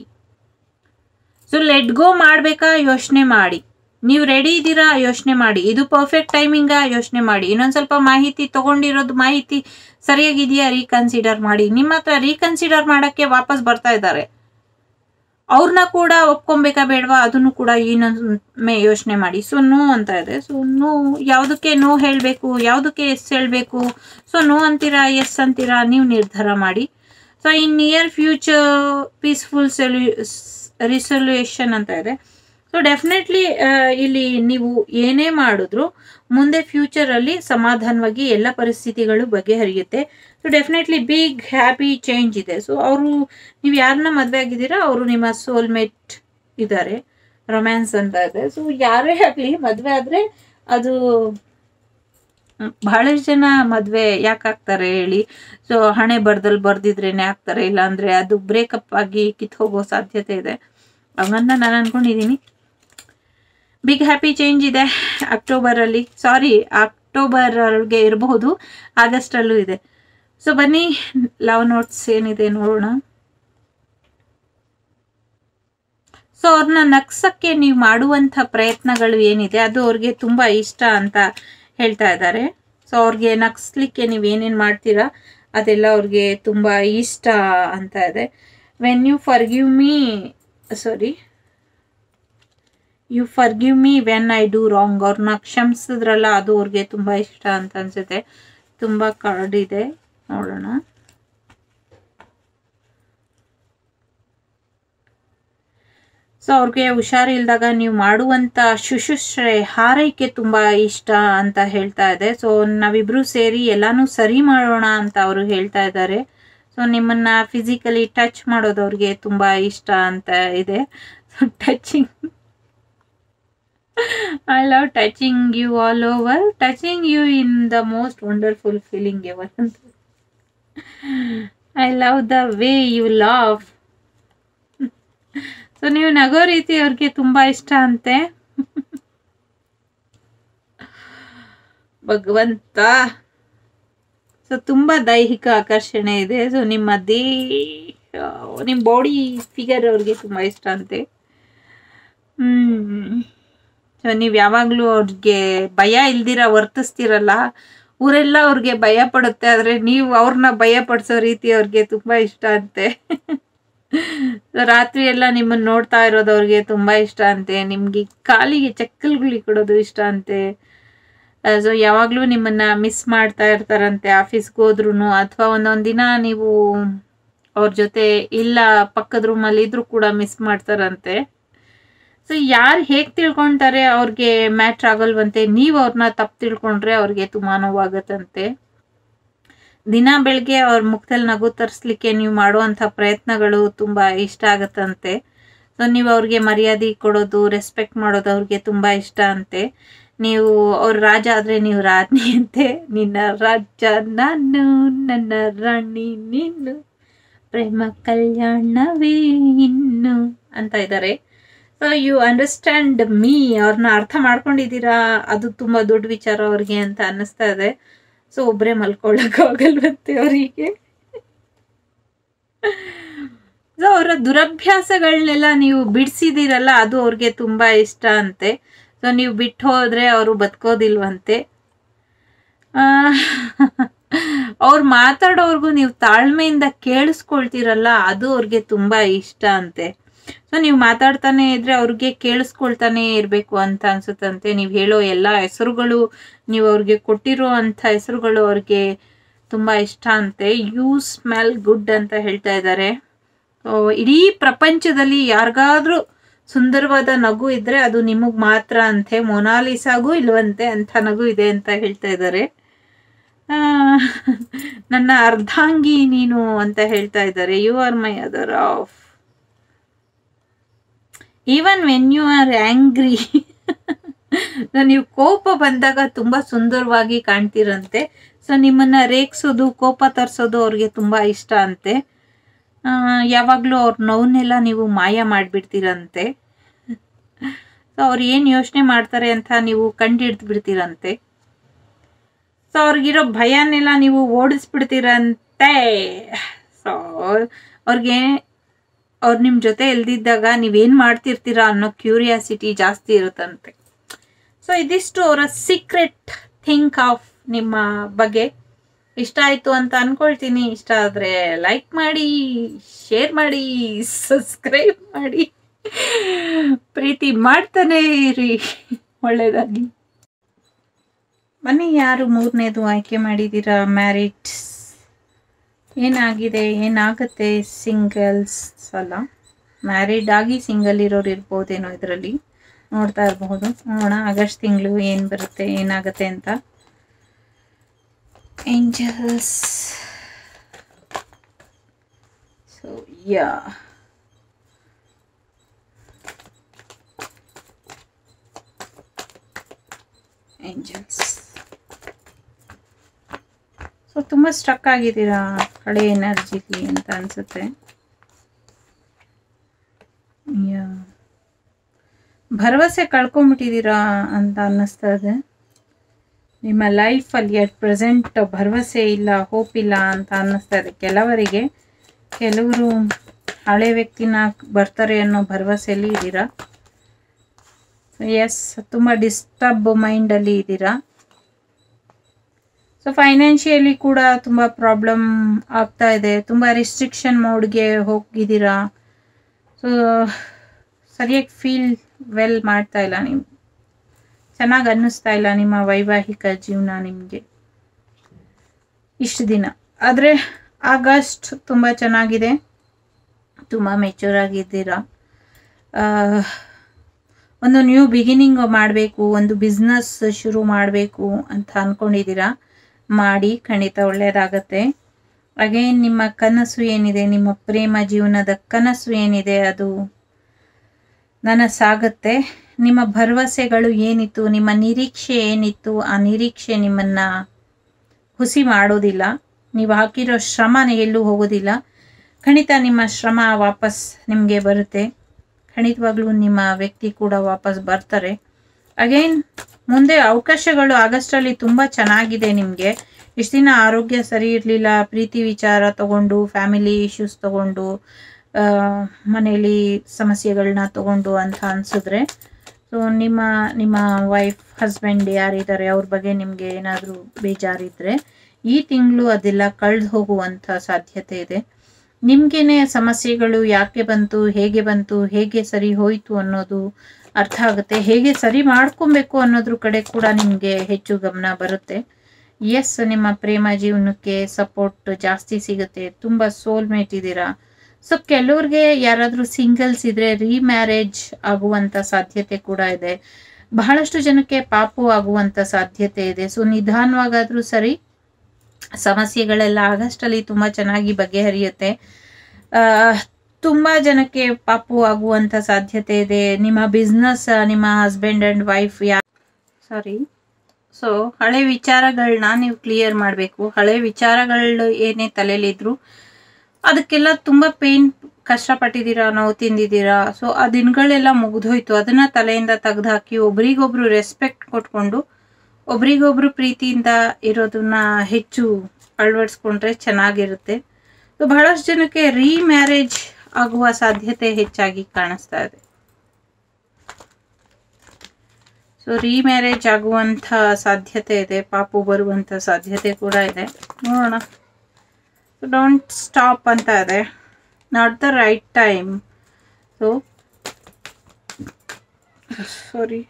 A: ಸೊ ಲೆಟ್ ಗೋ ಮಾಡ್ಬೇಕಾ ಯೋಚನೆ ಮಾಡಿ ನೀವು ರೆಡಿ ಇದ್ದೀರಾ ಯೋಚನೆ ಮಾಡಿ ಇದು ಪರ್ಫೆಕ್ಟ್ ಟೈಮಿಂಗ ಯೋಚನೆ ಮಾಡಿ ಇನ್ನೊಂದ್ ಸ್ವಲ್ಪ ಮಾಹಿತಿ ತಗೊಂಡಿರೋದು ಮಾಹಿತಿ ಸರಿಯಾಗಿದೆಯಾ ರೀಕನ್ಸಿಡರ್ ಮಾಡಿ ನಿಮ್ಮ ಹತ್ರ ರೀಕನ್ಸಿಡರ್ ಮಾಡಕ್ಕೆ ವಾಪಸ್ ಬರ್ತಾ ಇದ್ದಾರೆ ಅವ್ರನ್ನ ಕೂಡ ಒಪ್ಕೊಬೇಕಾ ಬೇಡವಾ ಅದನ್ನು ಕೂಡ ಇನ್ನೊಮ್ಮೆ ಯೋಚನೆ ಮಾಡಿ ಸೊ ನೋ ಅಂತ ಇದೆ ಸೊ ನೋ ಯಾವುದಕ್ಕೆ ನೋ ಹೇಳಬೇಕು ಯಾವುದಕ್ಕೆ ಎಸ್ ಹೇಳಬೇಕು ಸೊ ನೋ ಅಂತೀರಾ ಎಸ್ ಅಂತೀರಾ ನೀವು ನಿರ್ಧಾರ ಮಾಡಿ so in near future peaceful ಸೊಲ್ಯೂ ರಿಸೊಲ್ಯೂಷನ್ ಅಂತ ಇದೆ ಸೊ ಡೆಫಿನೆಟ್ಲಿ ಇಲ್ಲಿ ನೀವು ಏನೇ ಮಾಡಿದ್ರು ಮುಂದೆ ಫ್ಯೂಚರ್ ಅಲ್ಲಿ ಸಮಾಧಾನವಾಗಿ ಎಲ್ಲ ಪರಿಸ್ಥಿತಿಗಳು ಬಗೆಹರಿಯುತ್ತೆ so definitely big happy change ಇದೆ ಸೊ ಅವರು ನೀವು ಯಾರನ್ನ ಮದುವೆ ಆಗಿದ್ದೀರಾ ಅವರು ನಿಮ್ಮ ಸೋಲ್ಮೇಟ್ ಇದ್ದಾರೆ ರೊಮ್ಯಾನ್ಸ್ ಅಂತ ಇದೆ ಸೊ ಯಾರೇ ಆಗಲಿ ಮದುವೆ ಆದರೆ ಅದು ಮ್, ಬಹಳಷ್ಟು ಜನ ಮದುವೆ ಯಾಕೆ ಆಗ್ತಾರೆ ಹೇಳಿ ಸೊ ಹಣೆ ಬರ್ದಲ್ಲಿ ಬರ್ದಿದ್ರೇನೆ ಆಗ್ತಾರೆ ಇಲ್ಲಾಂದ್ರೆ ಅದು ಬ್ರೇಕಪ್ ಆಗಿ ಕಿತ್ ಹೋಗೋ ಸಾಧ್ಯತೆ ಇದೆ ಹಂಗಂತ ನಾನು ಅನ್ಕೊಂಡಿದ್ದೀನಿ ಬಿಗ್ ಹ್ಯಾಪಿ ಚೇಂಜ್ ಇದೆ ಅಕ್ಟೋಬರಲ್ಲಿ ಸಾರಿ ಅಕ್ಟೋಬರ್ಗೆ ಇರಬಹುದು ಆಗಸ್ಟಲ್ಲೂ ಇದೆ ಸೊ ಬನ್ನಿ ಲವ್ ನೋಟ್ಸ್ ಏನಿದೆ ನೋಡೋಣ ಸೊ ಅವ್ರನ್ನ ನಗ್ಸಕ್ಕೆ ನೀವು ಮಾಡುವಂಥ ಪ್ರಯತ್ನಗಳು ಏನಿದೆ ಅದು ಅವ್ರಿಗೆ ತುಂಬ ಇಷ್ಟ ಅಂತ ಹೇಳ್ತಾ ಇದ್ದಾರೆ ಸೊ ಅವ್ರಿಗೆ ನಗ್ಸ್ಲಿಕ್ಕೆ ನೀವು ಏನೇನು ಮಾಡ್ತೀರಾ ಅದೆಲ್ಲ ಅವ್ರಿಗೆ ತುಂಬ ಇಷ್ಟ ಅಂತ ಇದೆ when you forgive me sorry you forgive me when I do wrong ಅವ್ರನ್ನ ಕ್ಷಮಿಸಿದ್ರಲ್ಲ ಅದು ಅವ್ರಿಗೆ ತುಂಬ ಇಷ್ಟ ಅಂತ ಅನ್ಸುತ್ತೆ ತುಂಬ ಕಾರ್ಡ್ ಇದೆ ನೋಡೋಣ ಸೊ ಅವ್ರಿಗೆ ಹುಷಾರಿಲ್ದಾಗ ನೀವು ಮಾಡುವಂತ ಶುಶ್ರೂಷೆ ಹಾರೈಕೆ ತುಂಬಾ ಇಷ್ಟ ಅಂತ ಹೇಳ್ತಾ ಇದೆ ಸೊ ನಾವಿಬ್ರು ಸೇರಿ ಎಲ್ಲಾನು ಸರಿ ಮಾಡೋಣ ಅಂತ ಅವರು ಹೇಳ್ತಾ ಇದ್ದಾರೆ ಸೊ ನಿಮ್ಮನ್ನ ಫಿಸಿಕಲಿ ಟಚ್ ಮಾಡೋದು ಅವ್ರಿಗೆ ತುಂಬಾ ಇಷ್ಟ ಅಂತ ಇದೆ so touching I love touching you all over touching you in the most wonderful feeling ever ಅಂತ I love the way you love so ನೀವು ನಗೋ ರೀತಿ ಅವ್ರಿಗೆ ತುಂಬಾ ಇಷ್ಟ ಅಂತೆ ಭಗವಂತ ಸೊ ತುಂಬಾ ದೈಹಿಕ ಆಕರ್ಷಣೆ ಇದೆ ಸೊ ನಿಮ್ಮ ದೇಹ ನಿಮ್ಮ ಬಾಡಿ ಫಿಗರ್ ಅವ್ರಿಗೆ ತುಂಬಾ ಇಷ್ಟ ಅಂತೆ ಹ್ಮ್ ಸೊ ನೀವು ಯಾವಾಗಲೂ ಅವ್ರಿಗೆ ಭಯ ಇಲ್ದಿರ ವರ್ತಿಸ್ತಿರಲ್ಲ ಊರೆಲ್ಲ ಅವ್ರಿಗೆ ಭಯ ಪಡುತ್ತೆ ಆದ್ರೆ ನೀವು ಅವ್ರನ್ನ ಭಯ ಪಡಿಸೋ ರೀತಿ ಅವ್ರಿಗೆ ತುಂಬಾ ಇಷ್ಟ ಅಂತೆ ರಾತ್ರಿ ಎಲ್ಲ ನಿಮ್ಮನ್ನ ನೋಡ್ತಾ ಇರೋದು ಅವ್ರಿಗೆ ತುಂಬಾ ಇಷ್ಟ ಅಂತೆ ನಿಮ್ಗೆ ಕಾಲಿಗೆ ಚಕ್ಕಲ್ಗುಳಿ ಕೊಡೋದು ಇಷ್ಟ ಅಂತೆ ಸೊ ಯಾವಾಗ್ಲೂ ನಿಮ್ಮನ್ನ ಮಿಸ್ ಮಾಡ್ತಾ ಇರ್ತಾರಂತೆ ಆಫೀಸ್ಗೆ ಹೋದ್ರು ಅಥವಾ ಒಂದೊಂದ್ ದಿನ ನೀವು ಅವ್ರ ಜೊತೆ ಇಲ್ಲ ಪಕ್ಕದ ರೂಮಲ್ಲಿ ಇದ್ರು ಕೂಡ ಮಿಸ್ ಮಾಡ್ತಾರಂತೆ ಸೊ ಯಾರು ಹೇಗ್ ತಿಳ್ಕೊಂತಾರೆ ಅವ್ರಿಗೆ ಮ್ಯಾಟ್ರ್ ಆಗಲ್ವಂತೆ ನೀವು ಅವ್ರನ್ನ ತಪ್ಪು ತಿಳ್ಕೊಂಡ್ರೆ ಅವ್ರಿಗೆ ತುಂಬಾ ನೋವಾಗತ್ತಂತೆ ದಿನ ಬೆಳಗ್ಗೆ ಅವ್ರ ಮುಖದಲ್ಲಿ ನಗು ತರಿಸ್ಲಿಕ್ಕೆ ನೀವು ಮಾಡುವಂಥ ಪ್ರಯತ್ನಗಳು ತುಂಬ ಇಷ್ಟ ಆಗತ್ತಂತೆ ಸೊ ನೀವು ಅವ್ರಿಗೆ ಮರ್ಯಾದೆ ಕೊಡೋದು ರೆಸ್ಪೆಕ್ಟ್ ಮಾಡೋದು ಅವ್ರಿಗೆ ತುಂಬ ಇಷ್ಟ ಅಂತೆ ನೀವು ಅವ್ರ ರಾಜ ಆದರೆ ನೀವು ರಾಜ್ನಿ ಅಂತೆ ನಿನ್ನ ರಾಜ ನಾನು ನನ್ನ ರಾಣಿ ನೀನು ಪ್ರೇಮ ಕಲ್ಯಾಣವೇ ಇನ್ನು ಅಂತ ಇದ್ದಾರೆ ಸೊ ಯು ಅಂಡರ್ಸ್ಟ್ಯಾಂಡ್ ಮೀ ಅವ್ರನ್ನ ಅರ್ಥ ಮಾಡ್ಕೊಂಡಿದ್ದೀರಾ ಅದು ತುಂಬ ದೊಡ್ಡ ವಿಚಾರ ಅವ್ರಿಗೆ ಅಂತ ಅನ್ನಿಸ್ತಾ ಇದೆ ಸೊ ಒಬ್ಬರೇ ಮಲ್ಕೊಳ್ಳೋಕ್ಕಾಗಲ್ವಂತೆ ಅವರಿಗೆ ಸೊ ಅವರ ದುರಭ್ಯಾಸಗಳನ್ನೆಲ್ಲ ನೀವು ಬಿಡಿಸಿದಿರಲ್ಲ ಅದು ಅವ್ರಿಗೆ ತುಂಬಾ ಇಷ್ಟ ಅಂತೆ ಸೊ ನೀವು ಬಿಟ್ಟು ಹೋದ್ರೆ ಅವರು ಬದುಕೋದಿಲ್ವಂತೆ ಅವ್ರು ಮಾತಾಡೋರ್ಗು ನೀವು ತಾಳ್ಮೆಯಿಂದ ಕೇಳಿಸ್ಕೊಳ್ತೀರಲ್ಲ ಅದು ಅವ್ರಿಗೆ ತುಂಬಾ ಇಷ್ಟ ಅಂತೆ ಸೊ ನೀವು ಮಾತಾಡ್ತಾನೆ ಇದ್ರೆ ಅವ್ರಿಗೆ ಕೇಳಿಸ್ಕೊಳ್ತಾನೆ ಇರಬೇಕು ಅಂತ ಅನ್ಸುತ್ತಂತೆ ನೀವು ಹೇಳೋ ಎಲ್ಲ ಹೆಸರುಗಳು ನೀವು ಅವ್ರಿಗೆ ಕೊಟ್ಟಿರೋ ಅಂಥ ಹೆಸರುಗಳು ಅವ್ರಿಗೆ ತುಂಬ ಇಷ್ಟ ಅಂತೆ ಯು ಸ್ಮೆಲ್ ಗುಡ್ ಅಂತ ಹೇಳ್ತಾ ಇದ್ದಾರೆ ಇಡೀ ಪ್ರಪಂಚದಲ್ಲಿ ಯಾರಿಗಾದ್ರೂ ಸುಂದರವಾದ ನಗು ಇದ್ರೆ ಅದು ನಿಮಗ್ ಮಾತ್ರ ಅಂತೆ ಮೊನಾಲಿಸಾಗೂ ಇಲ್ವಂತೆ ಅಂಥ ನಗು ಇದೆ ಅಂತ ಹೇಳ್ತಾ ಇದ್ದಾರೆ ನನ್ನ ಅರ್ಧಾಂಗಿ ನೀನು ಅಂತ ಹೇಳ್ತಾ ಇದ್ದಾರೆ you are my other half even when you are angry ನೀವು ಕೋಪ ಬಂದಾಗ ತುಂಬಾ ಸುಂದರವಾಗಿ ಕಾಣ್ತಿರಂತೆ ಸೊ ನಿಮ್ಮನ್ನ ರೇಗ್ಸೋದು ಕೋಪ ತರಿಸೋದು ಅವ್ರಿಗೆ ತುಂಬಾ ಇಷ್ಟ ಅಂತೆ ಯಾವಾಗಲೂ ಅವ್ರ ನೋವನ್ನೆಲ್ಲ ನೀವು ಮಾಯ ಮಾಡಿಬಿಡ್ತೀರಂತೆ ಸೊ ಅವ್ರು ಏನು ಯೋಚನೆ ಮಾಡ್ತಾರೆ ಅಂತ ನೀವು ಕಂಡಿಡ್ದು ಬಿಡ್ತೀರಂತೆ ಸೊ ಅವ್ರಿಗಿರೋ ಭಯನೆಲ್ಲ ನೀವು ಓಡಿಸ್ಬಿಡ್ತೀರಂತೆ ಸೊ ಅವ್ರಿಗೆ ಅವ್ರು ನಿಮ್ಮ ಜೊತೆ ಇಲ್ದಿದ್ದಾಗ ನೀವೇನು ಮಾಡ್ತಿರ್ತೀರಾ ಅನ್ನೋ ಕ್ಯೂರಿಯಾಸಿಟಿ ಜಾಸ್ತಿ ಇರುತ್ತಂತೆ ಸೊ ಇದಿಷ್ಟು ಅವರ ಸೀಕ್ರೆಟ್ ಥಿಂಕ್ ಆಫ್ ನಿಮ್ಮ ಬಗ್ಗೆ ಇಷ್ಟ ಆಯಿತು ಅಂತ ಅನ್ಕೊಳ್ತೀನಿ ಇಷ್ಟ ಆದರೆ ಲೈಕ್ ಮಾಡಿ ಶೇರ್ ಮಾಡಿ ಸಬ್ಸ್ಕ್ರೈಬ್ ಮಾಡಿ ಪ್ರೀತಿ ಮಾಡ್ತಾನೆ ಇರಿ ಒಳ್ಳೇದಾಗಿ ಬನ್ನಿ ಯಾರು ಮೂರನೇದು ಆಯ್ಕೆ ಮಾಡಿದ್ದೀರಾ ಮ್ಯಾರಿಡ್ಸ್ ಏನಾಗಿದೆ ಏನಾಗುತ್ತೆ ಸಿಂಗಲ್ಸ್ ಅಲ್ಲ ಮ್ಯಾರಿಡ್ ಆಗಿ ಸಿಂಗಲ್ ಇರೋರು ಇರ್ಬೋದೇನೋ ಇದರಲ್ಲಿ ನೋಡ್ತಾ ಇರಬಹುದು ನೋಡೋಣ ಆಗಸ್ಟ್ ತಿಂಗಳು ಏನು ಬರುತ್ತೆ ಏನಾಗುತ್ತೆ ಅಂತ angels so yeah angels so ತುಂಬ ಸ್ಟ್ರಕ್ ಆಗಿದ್ದೀರಾ ಹಳೆ ಎನರ್ಜಿಲಿ ಅಂತ ಅನ್ಸುತ್ತೆ Yeah. ಭರವಸೆ ಕಳ್ಕೊಂಬಿಟ್ಟಿದ್ದೀರಾ ಅಂತ ಅನ್ನಿಸ್ತಾ ಇದೆ ನಿಮ್ಮ ಲೈಫಲ್ಲಿ ಅಟ್ ಪ್ರೆಸೆಂಟ್ ಭರವಸೆ ಇಲ್ಲ ಹೋಪ್ ಇಲ್ಲ ಅಂತ ಅನ್ನಿಸ್ತಾ ಇದೆ ಕೆಲವರಿಗೆ ಕೆಲವರು ಹಳೆ ವ್ಯಕ್ತಿನ ಬರ್ತಾರೆ ಅನ್ನೋ ಭರವಸೆಯಲ್ಲಿ ಇದ್ದೀರಾ ಎಸ್ ತುಂಬ ಡಿಸ್ಟರ್ಬ್ ಮೈಂಡಲ್ಲಿ ಇದ್ದೀರಾ ಸೊ ಫೈನಾನ್ಷಿಯಲಿ ಕೂಡ ತುಂಬ ಪ್ರಾಬ್ಲಮ್ ಆಗ್ತಾ ಇದೆ ತುಂಬ ರಿಸ್ಟ್ರಿಕ್ಷನ್ ಮೋಡ್ಗೆ ಹೋಗಿದ್ದೀರಾ ಸೊ ಸರಿಯಾಗಿ ಫೀಲ್ ವೆಲ್ ಮಾಡ್ತಾ ಇಲ್ಲ ನೀವು ಚೆನ್ನಾಗಿ ಅನ್ನಿಸ್ತಾ ಇಲ್ಲ ನಿಮ್ಮ ವೈವಾಹಿಕ ಜೀವನ ನಿಮಗೆ ಇಷ್ಟು ದಿನ ಆದರೆ ಆಗಸ್ಟ್ ತುಂಬ ಚೆನ್ನಾಗಿದೆ ತುಂಬ ಮೆಚೂರ್ ಆಗಿದ್ದೀರಾ ಆ, ಒಂದು ನ್ಯೂ ಬಿಗಿನಿಂಗ್ ಮಾಡಬೇಕು ಒಂದು ಬಿಸ್ನೆಸ್ ಶುರು ಮಾಡಬೇಕು ಅಂತ ಅಂದ್ಕೊಂಡಿದ್ದೀರಾ ಮಾಡಿ ಖಂಡಿತ ಒಳ್ಳೆಯದಾಗತ್ತೆ ಅಗೇನ್ ನಿಮ್ಮ ಕನಸು ಏನಿದೆ ನಿಮ್ಮ ಪ್ರೇಮ ಜೀವನದ ಕನಸು ಏನಿದೆ ಅದು ನನಸಾಗತ್ತೆ ನಿಮ್ಮ ಭರವಸೆಗಳು ಏನಿತ್ತು ನಿಮ್ಮ ನಿರೀಕ್ಷೆ ಏನಿತ್ತು ಆ ನಿರೀಕ್ಷೆ ನಿಮ್ಮನ್ನ ಹುಸಿ ಮಾಡೋದಿಲ್ಲ ನೀವು ಹಾಕಿರೋ ಶ್ರಮನ ಎಲ್ಲೂ ಹೋಗೋದಿಲ್ಲ ಖಂಡಿತ ನಿಮ್ಮ ಶ್ರಮ ವಾಪಸ್ ನಿಮಗೆ ಬರುತ್ತೆ ಖಂಡಿತವಾಗ್ಲೂ ನಿಮ್ಮ ವ್ಯಕ್ತಿ ಕೂಡ ವಾಪಸ್ ಬರ್ತಾರೆ ಅಗೈನ್ ಮುಂದೆ ಅವಕಾಶಗಳು ಆಗಸ್ಟಲ್ಲಿ ತುಂಬ ಚೆನ್ನಾಗಿದೆ ನಿಮಗೆ ಇಷ್ಟು ದಿನ ಆರೋಗ್ಯ ಸರಿ ಇರಲಿಲ್ಲ ಪ್ರೀತಿ ವಿಚಾರ ತಗೊಂಡು ಫ್ಯಾಮಿಲಿ ಇಶ್ಯೂಸ್ ತಗೊಂಡು ಆ, ಮನೆಯಲ್ಲಿ ಸಮಸ್ಯೆಗಳನ್ನ ತಗೊಂಡು ಅಂತ ಅನ್ಸಿದ್ರೆ ಸೊ ನಿಮ್ಮ ನಿಮ್ಮ ವೈಫ್ ಹಸ್ಬೆಂಡ್ ಯಾರಿದ್ದಾರೆ ಅವ್ರ ಬಗ್ಗೆ ನಿಮಗೆ ಏನಾದರೂ ಬೇಜಾರಿದ್ರೆ ಈ ತಿಂಗಳು ಅದೆಲ್ಲ ಕಳೆದು ಹೋಗುವಂಥ ಸಾಧ್ಯತೆ ಇದೆ ನಿಮ್ಗೇನೆ ಸಮಸ್ಯೆಗಳು ಯಾಕೆ ಬಂತು ಹೇಗೆ ಬಂತು ಹೇಗೆ ಸರಿ ಹೋಯಿತು ಅನ್ನೋದು ಅರ್ಥ ಆಗುತ್ತೆ ಹೇಗೆ ಸರಿ ಮಾಡ್ಕೊಬೇಕು ಅನ್ನೋದ್ರ ಕಡೆ ಕೂಡ ನಿಮಗೆ ಹೆಚ್ಚು ಗಮನ ಬರುತ್ತೆ ಎಸ್ ನಿಮ್ಮ ಪ್ರೇಮ ಜೀವನಕ್ಕೆ ಸಪೋರ್ಟ್ ಜಾಸ್ತಿ ಸಿಗುತ್ತೆ ತುಂಬ ಸೋಲ್ಮೇಟ್ ಇದ್ದೀರಾ ಸೊ ಕೆಲವ್ರಿಗೆ ಯಾರಾದರೂ ಸಿಂಗಲ್ಸ್ ಇದ್ರೆ ರೀಮ್ಯಾರೇಜ್ ಆಗುವಂತ ಸಾಧ್ಯತೆ ಕೂಡ ಇದೆ ಬಹಳಷ್ಟು ಜನಕ್ಕೆ ಪಾಪು ಆಗುವಂತ ಸಾಧ್ಯತೆ ಇದೆ ಸೊ ನಿಧಾನವಾಗಾದ್ರೂ ಸರಿ ಸಮಸ್ಯೆಗಳೆಲ್ಲ ಆಗಸ್ಟಲ್ಲಿ ತುಂಬ ಚೆನ್ನಾಗಿ ಬಗೆಹರಿಯುತ್ತೆ ಆ, ತುಂಬಾ ಜನಕ್ಕೆ ಪಾಪು ಆಗುವಂತ ಸಾಧ್ಯತೆ ಇದೆ ನಿಮ್ಮ ಬಿಸ್ನೆಸ್ ನಿಮ್ಮ husband and wife yeah sorry so ಹಳೆ ವಿಚಾರಗಳನ್ನ ನೀವು ಕ್ಲಿಯರ್ ಮಾಡಬೇಕು ಹಳೆ ವಿಚಾರಗಳು ಏನೇ ತಲೆಯಲ್ಲಿದ್ರು ಅದಕ್ಕೆಲ್ಲ ತುಂಬಾ ಪೇನ್ ಕಷ್ಟಪಟ್ಟಿದ್ದೀರಾ ನೋವು ತಿಂದಿದ್ದೀರಾ ಸೊ ಆ ದಿನಗಳೆಲ್ಲ ಮುಗಿದೋಯ್ತು ಅದನ್ನ ತಲೆಯಿಂದ ತೆಗೆದುಹಾಕಿ ಒಬ್ರಿಗೊಬ್ರು ರೆಸ್ಪೆಕ್ಟ್ ಕೊಟ್ಕೊಂಡು ಒಬ್ರಿಗೊಬ್ರು ಪ್ರೀತಿಯಿಂದ ಇರೋದನ್ನ ಹೆಚ್ಚು ಅಳವಡಿಸ್ಕೊಂಡ್ರೆ ಚೆನ್ನಾಗಿರುತ್ತೆ ಸೊ ಬಹಳಷ್ಟು ಜನಕ್ಕೆ ರೀಮ್ಯಾರೇಜ್ ಆಗುವ ಸಾಧ್ಯತೆ ಹೆಚ್ಚಾಗಿ ಕಾಣಿಸ್ತಾ ಇದೆ ಸೊ ರೀಮ್ಯಾರೇಜ್ ಆಗುವಂಥ ಸಾಧ್ಯತೆ ಇದೆ ಪಾಪು ಬರುವಂಥ ಸಾಧ್ಯತೆ ಕೂಡ ಇದೆ ನೋಡೋಣ ಡೋಂಟ್ ಸ್ಟಾಪ್ ಅಂತ ಇದೆ not the right time so sorry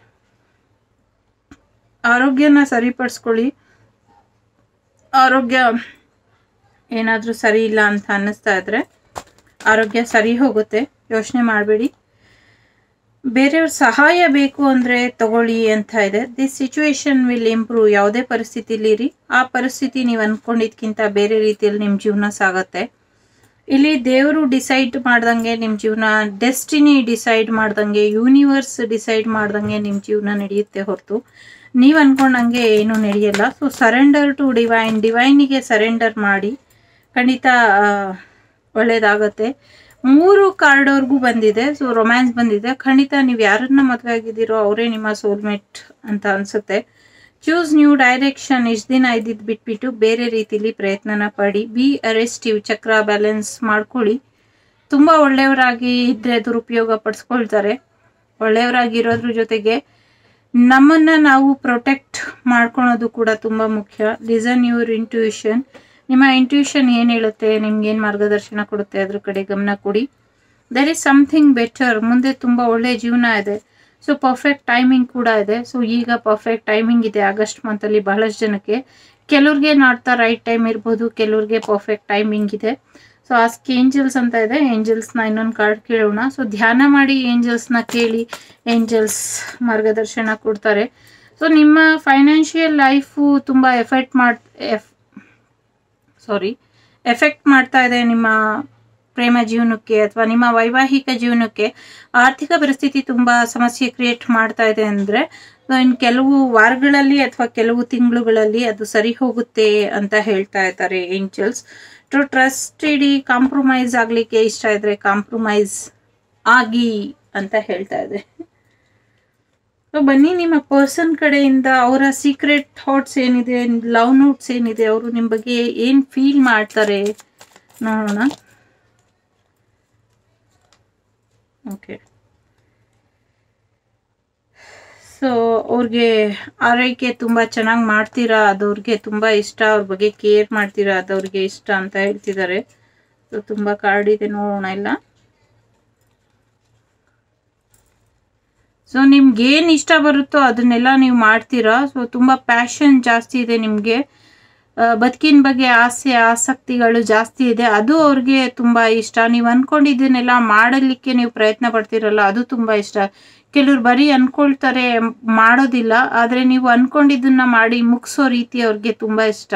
A: ಆರೋಗ್ಯನ ಸರಿಪಡಿಸ್ಕೊಳ್ಳಿ ಆರೋಗ್ಯ ಏನಾದರೂ ಸರಿ ಇಲ್ಲ ಅಂತ ಅನ್ನಿಸ್ತಾ ಇದ್ರೆ ಆರೋಗ್ಯ ಸರಿ ಹೋಗುತ್ತೆ ಯೋಚನೆ ಮಾಡಬೇಡಿ ಬೇರೆಯವ್ರ ಸಹಾಯ ಬೇಕು ಅಂದರೆ ತಗೊಳ್ಳಿ ಅಂತ ಇದೆ ದಿಸ್ ಸಿಚುವೇಶನ್ ವಿಲ್ ಇಂಪ್ರೂವ್ ಯಾವುದೇ ಪರಿಸ್ಥಿತಿಲಿ ಇರಿ ಆ ಪರಿಸ್ಥಿತಿ ನೀವು ಅನ್ಕೊಂಡಿದ್ಕಿಂತ ಬೇರೆ ರೀತಿಯಲ್ಲಿ ನಿಮ್ಮ ಜೀವನ ಸಾಗತ್ತೆ ಇಲ್ಲಿ ದೇವರು ಡಿಸೈಡ್ ಮಾಡ್ದಂಗೆ ನಿಮ್ಮ ಜೀವನ ಡೆಸ್ಟಿನಿ ಡಿಸೈಡ್ ಮಾಡ್ದಂಗೆ ಯೂನಿವರ್ಸ್ ಡಿಸೈಡ್ ಮಾಡ್ದಂಗೆ ನಿಮ್ಮ ಜೀವನ ನಡೆಯುತ್ತೆ ಹೊರತು ನೀವು ಅನ್ಕೊಂಡಂಗೆ ಏನು ನಡೆಯಲ್ಲ ಸೊ ಸರೆಂಡರ್ ಟು ಡಿವೈನ್ ಡಿವೈನಿಗೆ ಸರೆಂಡರ್ ಮಾಡಿ ಖಂಡಿತ ಆ, ಒಳ್ಳೇದಾಗತ್ತೆ ಮೂರು ಕಾರ್ಡ್ವರೆಗೂ ಬಂದಿದೆ ಸೊ ರೊಮ್ಯಾನ್ಸ್ ಬಂದಿದೆ ಖಂಡಿತ ನೀವು ಯಾರನ್ನ ಮದುವೆ ಆಗಿದ್ದೀರೋ ಅವರೇ ನಿಮ್ಮ ಸೋಲ್ಮೇಟ್ ಅಂತ ಅನ್ಸುತ್ತೆ ಚೂಸ್ ನ್ಯೂ ಡೈರೆಕ್ಷನ್ ಇಷ್ಟು ದಿನ ಇದ್ದಿದ್ದು ಬಿಟ್ಬಿಟ್ಟು ಬೇರೆ ರೀತಿಲಿ ಪ್ರಯತ್ನನ ಪಡಿ ಬಿ ಅರೆಸ್ಟಿವ್ ಚಕ್ರ ಬ್ಯಾಲೆನ್ಸ್ ಮಾಡ್ಕೊಳ್ಳಿ ತುಂಬ ಒಳ್ಳೆಯವರಾಗಿ ಇದ್ರೆ ದುರುಪಯೋಗ ಪಡಿಸ್ಕೊಳ್ತಾರೆ ಒಳ್ಳೆಯವರಾಗಿರೋದ್ರ ಜೊತೆಗೆ ನಮ್ಮನ್ನ ನಾವು ಪ್ರೊಟೆಕ್ಟ್ ಮಾಡ್ಕೊಳೋದು ಕೂಡ ತುಂಬ ಮುಖ್ಯ ಲಿಸನ್ ಯುವರ್ ಇಂಟ್ಯೂಷನ್ ನಿಮ್ಮ ಇಂಟ್ಯೂಷನ್ ಏನು ಹೇಳುತ್ತೆ ನಿಮ್ಗೆ ಏನು ಮಾರ್ಗದರ್ಶನ ಕೊಡುತ್ತೆ ಅದ್ರ ಕಡೆ ಗಮನ ಕೊಡಿ ದರ್ ಇಸ್ ಸಮಥಿಂಗ್ ಬೆಟರ್ ಮುಂದೆ ತುಂಬ ಒಳ್ಳೆ ಜೀವನ ಇದೆ ಸೊ ಪರ್ಫೆಕ್ಟ್ ಟೈಮಿಂಗ್ ಕೂಡ ಇದೆ ಸೊ ಈಗ ಪರ್ಫೆಕ್ಟ್ ಟೈಮಿಂಗ್ ಇದೆ ಆಗಸ್ಟ್ ಮಂತಲ್ಲಿ ಬಹಳಷ್ಟು ಜನಕ್ಕೆ ಕೆಲವ್ರಿಗೆ ನಾಟ್ ದ ರೈಟ್ ಟೈಮ್ ಇರ್ಬೋದು ಕೆಲವ್ರಿಗೆ ಪರ್ಫೆಕ್ಟ್ ಟೈಮಿಂಗ್ ಇದೆ ಸೊ ಆಸ್ಕ್ ಏಂಜಲ್ಸ್ ಅಂತ ಇದೆ ಏಂಜಲ್ಸ್ನ ಇನ್ನೊಂದು ಕಾರ್ಡ್ ಕೇಳೋಣ ಸೊ ಧ್ಯಾನ ಮಾಡಿ ಏಂಜಲ್ಸ್ನ ಕೇಳಿ ಏಂಜಲ್ಸ್ ಮಾರ್ಗದರ್ಶನ ಕೊಡ್ತಾರೆ ಸೊ ನಿಮ್ಮ ಫೈನಾನ್ಷಿಯಲ್ ಲೈಫು ತುಂಬ ಎಫೆಕ್ಟ್ ಮಾಡ್ ಎಫ್ ಸಾರಿ ಎಫೆಕ್ಟ್ ಮಾಡ್ತಾ ಇದೆ ನಿಮ್ಮ ಪ್ರೇಮ ಜೀವನಕ್ಕೆ ಅಥವಾ ನಿಮ್ಮ ವೈವಾಹಿಕ ಜೀವನಕ್ಕೆ ಆರ್ಥಿಕ ಪರಿಸ್ಥಿತಿ ತುಂಬ ಸಮಸ್ಯೆ ಕ್ರಿಯೇಟ್ ಮಾಡ್ತಾ ಇದೆ ಅಂದರೆ ಸೊ ಇನ್ನು ಕೆಲವು ವಾರಗಳಲ್ಲಿ ಅಥವಾ ಕೆಲವು ತಿಂಗಳುಗಳಲ್ಲಿ ಅದು ಸರಿ ಹೋಗುತ್ತೆ ಅಂತ ಹೇಳ್ತಾ ಇದ್ದಾರೆ ಏಂಜಲ್ಸ್ ಟು ಟ್ರಸ್ಟ್ ಇಡೀ ಕಾಂಪ್ರಮೈಸ್ ಆಗಲಿಕ್ಕೆ ಇಷ್ಟ ಇದ್ರೆ ಕಾಂಪ್ರಮೈಸ್ ಆಗಿ ಅಂತ ಹೇಳ್ತಾ ಇದೆ ಸೊ ಬನ್ನಿ ನಿಮ್ಮ ಪರ್ಸನ್ ಕಡೆಯಿಂದ ಅವರ ಸೀಕ್ರೆಟ್ ಥಾಟ್ಸ್ ಏನಿದೆ ಲವ್ ನೋಟ್ಸ್ ಏನಿದೆ ಅವರು ನಿಮ್ಮ ಬಗ್ಗೆ ಏನು ಫೀಲ್ ಮಾಡ್ತಾರೆ ನೋಡೋಣ ಓಕೆ ಸೊ ಅವ್ರಿಗೆ ಆರೈಕೆ ತುಂಬ ಚೆನ್ನಾಗಿ ಮಾಡ್ತೀರಾ ಅದು ಅವ್ರಿಗೆ ತುಂಬ ಇಷ್ಟ ಅವ್ರ ಬಗ್ಗೆ ಕೇರ್ ಮಾಡ್ತೀರಾ ಅದು ಅವ್ರಿಗೆ ಇಷ್ಟ ಅಂತ ಹೇಳ್ತಿದ್ದಾರೆ ಸೊ ತುಂಬ ಕಾರ್ಡ್ ಇದೆ ನೋಡೋಣ ಇಲ್ಲ ಸೊ ನಿಮ್ಗೆ ಏನು ಇಷ್ಟ ಬರುತ್ತೋ ಅದನ್ನೆಲ್ಲ ನೀವು ಮಾಡ್ತೀರಾ ಸೊ ತುಂಬ ಪ್ಯಾಷನ್ ಜಾಸ್ತಿ ಇದೆ ನಿಮಗೆ ಬದುಕಿನ ಬಗ್ಗೆ ಆಸೆ ಆಸಕ್ತಿಗಳು ಜಾಸ್ತಿ ಇದೆ ಅದು ಅವ್ರಿಗೆ ತುಂಬ ಇಷ್ಟ ನೀವು ಅನ್ಕೊಂಡಿದ್ದನ್ನೆಲ್ಲ ಮಾಡಲಿಕ್ಕೆ ನೀವು ಪ್ರಯತ್ನ ಪಡ್ತೀರಲ್ಲ ಅದು ತುಂಬ ಇಷ್ಟ ಕೆಲವ್ರು ಬರೀ ಅನ್ಕೊಳ್ತಾರೆ ಮಾಡೋದಿಲ್ಲ ಆದರೆ ನೀವು ಅನ್ಕೊಂಡಿದ್ದನ್ನ ಮಾಡಿ ಮುಗಿಸೋ ರೀತಿ ಅವ್ರಿಗೆ ತುಂಬ ಇಷ್ಟ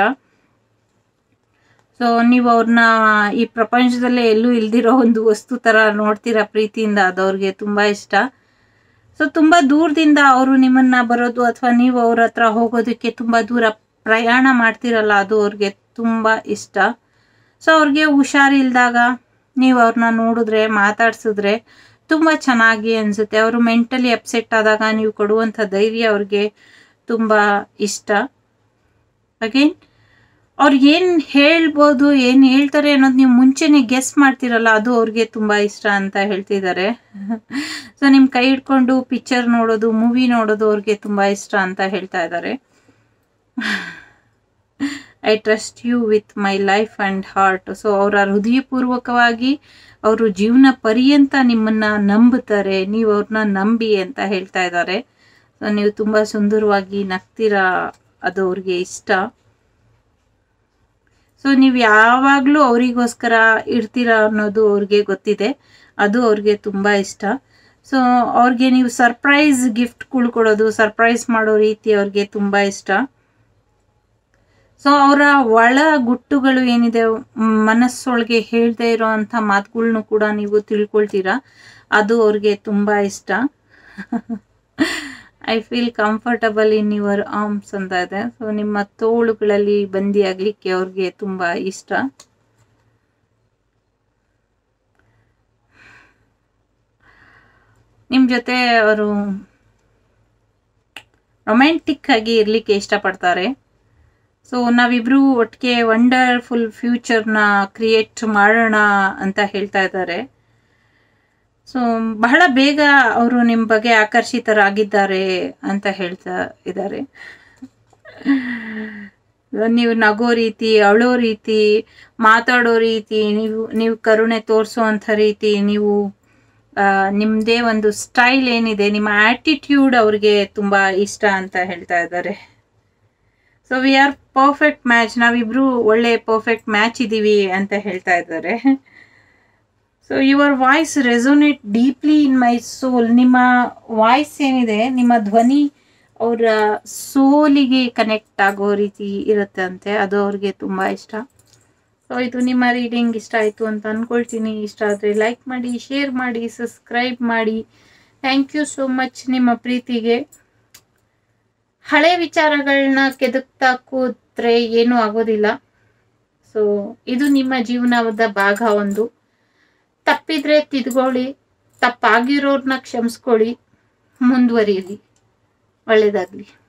A: ಸೊ ನೀವು ಅವ್ರನ್ನ ಈ ಪ್ರಪಂಚದಲ್ಲೇ ಎಲ್ಲೂ ಇಲ್ದಿರೋ ಒಂದು ವಸ್ತು ಥರ ನೋಡ್ತೀರಾ ಪ್ರೀತಿಯಿಂದ ಅದು ಅವ್ರಿಗೆ ತುಂಬ ಇಷ್ಟ ಸೊ ತುಂಬ ದೂರದಿಂದ ಅವರು ನಿಮ್ಮನ್ನ ಬರೋದು ಅಥವಾ ನೀವು ಅವ್ರ ಹತ್ರ ಹೋಗೋದಕ್ಕೆ ತುಂಬ ದೂರ ಪ್ರಯಾಣ ಮಾಡ್ತಿರಲ್ಲ ಅದು ಅವ್ರಿಗೆ ತುಂಬ ಇಷ್ಟ ಸೊ ಅವ್ರಿಗೆ ಹುಷಾರಿಲ್ದಾಗ ನೀವು ಅವ್ರನ್ನ ನೋಡಿದ್ರೆ ಮಾತಾಡ್ಸಿದ್ರೆ ತುಂಬ ಚೆನ್ನಾಗಿ ಅನಿಸುತ್ತೆ ಅವರು ಮೆಂಟಲಿ ಅಪ್ಸೆಟ್ ಆದಾಗ ನೀವು ಕೊಡುವಂಥ ಧೈರ್ಯ ಅವ್ರಿಗೆ ತುಂಬ ಇಷ್ಟ ಅಗೇನ್ ಅವ್ರಿಗೆ ಏನು ಹೇಳ್ಬೋದು ಏನು ಹೇಳ್ತಾರೆ ಅನ್ನೋದು ನೀವು ಮುಂಚೆನೆ ಗೆಸ್ ಮಾಡ್ತಿರಲ್ಲ ಅದು ಅವ್ರಿಗೆ ತುಂಬ ಇಷ್ಟ ಅಂತ ಹೇಳ್ತಿದ್ದಾರೆ ಸೊ ನಿಮ್ಮ ಕೈ ಹಿಡ್ಕೊಂಡು ಪಿಕ್ಚರ್ ನೋಡೋದು ಮೂವಿ ನೋಡೋದು ಅವ್ರಿಗೆ ತುಂಬ ಇಷ್ಟ ಅಂತ ಹೇಳ್ತಾ ಇದ್ದಾರೆ I trust you with my life and heart so ಅವರ ಹೃದಯಪೂರ್ವಕವಾಗಿ ಅವರು ಜೀವನ ಪರ್ಯಂತ ನಿಮ್ಮನ್ನ ನಂಬುತ್ತಾರೆ ನೀವು ಅವ್ರನ್ನ ನಂಬಿ ಅಂತ ಹೇಳ್ತಾ ಇದ್ದಾರೆ ಸೊ ನೀವು ತುಂಬ ಸುಂದರವಾಗಿ ನಗ್ತೀರಾ ಅದು ಅವ್ರಿಗೆ ಇಷ್ಟ ಸೊ ನೀವು ಯಾವಾಗಲೂ ಅವರಿಗೋಸ್ಕರ ಇರ್ತೀರಾ ಅನ್ನೋದು ಅವ್ರಿಗೆ ಗೊತ್ತಿದೆ ಅದು ಅವ್ರಿಗೆ ತುಂಬ ಇಷ್ಟ ಸೊ ಅವ್ರಿಗೆ ನೀವು ಸರ್ಪ್ರೈಸ್ ಗಿಫ್ಟ್ಗಳು ಕೊಡೋದು ಸರ್ಪ್ರೈಸ್ ಮಾಡೋ ರೀತಿ ಅವ್ರಿಗೆ ತುಂಬ ಇಷ್ಟ ಸೊ ಅವರ ಒಳ ಗುಟ್ಟುಗಳು ಏನಿದೆ ಮನಸ್ಸೊಳಗೆ ಹೇಳ್ದೇ ಇರೋ ಅಂಥ ಮಾತುಗಳ್ನು ಕೂಡ ನೀವು ತಿಳ್ಕೊಳ್ತೀರಾ ಅದು ಅವ್ರಿಗೆ ತುಂಬ ಇಷ್ಟ I feel comfortable in your arms ಅಂತ ಇದೆ ಸೊ ನಿಮ್ಮ ತೋಳುಗಳಲ್ಲಿ ಬಂದಿ ಆಗ್ಲಿಕ್ಕೆ ಅವ್ರಿಗೆ ತುಂಬ ಇಷ್ಟ ನಿಮ್ಮ ಜೊತೆ ಅವರು ರೊಮ್ಯಾಂಟಿಕ್ ಆಗಿ ಇರಲಿಕ್ಕೆ ಇಷ್ಟಪಡ್ತಾರೆ ಸೊ ನಾವಿಬ್ರು ಒಟ್ಟಿಗೆ ವಂಡರ್ಫುಲ್ ಫ್ಯೂಚರ್ನ ಕ್ರಿಯೇಟ್ ಮಾಡೋಣ ಅಂತ ಹೇಳ್ತಾ ಇದ್ದಾರೆ ಸೊ ಬಹಳ ಬೇಗ ಅವರು ನಿಮ್ಮ ಬಗ್ಗೆ ಆಕರ್ಷಿತರಾಗಿದ್ದಾರೆ ಅಂತ ಹೇಳ್ತಾ ಇದ್ದಾರೆ ನೀವು ನಗೋ ರೀತಿ ಅಳೋ ರೀತಿ ಮಾತಾಡೋ ರೀತಿ ನೀವು ನೀವು ಕರುಣೆ ತೋರಿಸೋ ರೀತಿ ನೀವು ನಿಮ್ಮದೇ ಒಂದು ಸ್ಟೈಲ್ ಏನಿದೆ ನಿಮ್ಮ ಆಟಿಟ್ಯೂಡ್ ಅವ್ರಿಗೆ ತುಂಬ ಇಷ್ಟ ಅಂತ ಹೇಳ್ತಾ ಇದ್ದಾರೆ so we are perfect match ನಾವಿಬ್ರು ಒಳ್ಳೆ ಪರ್ಫೆಕ್ಟ್ ಮ್ಯಾಚ್ ಇದ್ದೀವಿ ಅಂತ ಹೇಳ್ತಾ ಇದ್ದಾರೆ so your voice resonate deeply in my soul ನಿಮ್ಮ ವಾಯ್ಸ್ ಏನಿದೆ ನಿಮ್ಮ ಧ್ವನಿ ಅವರ ಸೋಲಿಗೆ ಕನೆಕ್ಟ್ ಆಗೋ ರೀತಿ ಇರುತ್ತೆ ಅಂತೆ ಅದು ಅವ್ರಿಗೆ ತುಂಬ ಇಷ್ಟ ಸೊ ಇದು ನಿಮ್ಮ ರೀಡಿಂಗ್ ಇಷ್ಟ ಆಯಿತು ಅಂತ ಅಂದ್ಕೊಳ್ತೀನಿ ಇಷ್ಟ ಆದರೆ ಲೈಕ್ ಮಾಡಿ ಶೇರ್ ಮಾಡಿ ಸಬ್ಸ್ಕ್ರೈಬ್ ಮಾಡಿ ಥ್ಯಾಂಕ್ ಯು ಸೋ ಮಚ್ ನಿಮ್ಮ ಪ್ರೀತಿಗೆ ಹಳೆ ವಿಚಾರಗಳನ್ನ ಕೆದಕ್ತಾ ಕೂತ್ರೆ ಏನೂ ಆಗೋದಿಲ್ಲ ಸೊ ಇದು ನಿಮ್ಮ ಜೀವನದ ಭಾಗ ಒಂದು ತಪ್ಪಿದ್ರೆ ತಿದ್ಕೊಳ್ಳಿ ತಪ್ಪಾಗಿರೋರ್ನ ಕ್ಷಮಿಸ್ಕೊಳ್ಳಿ ಮುಂದುವರಿಯಿರಿ ಒಳ್ಳೆಯದಾಗಲಿ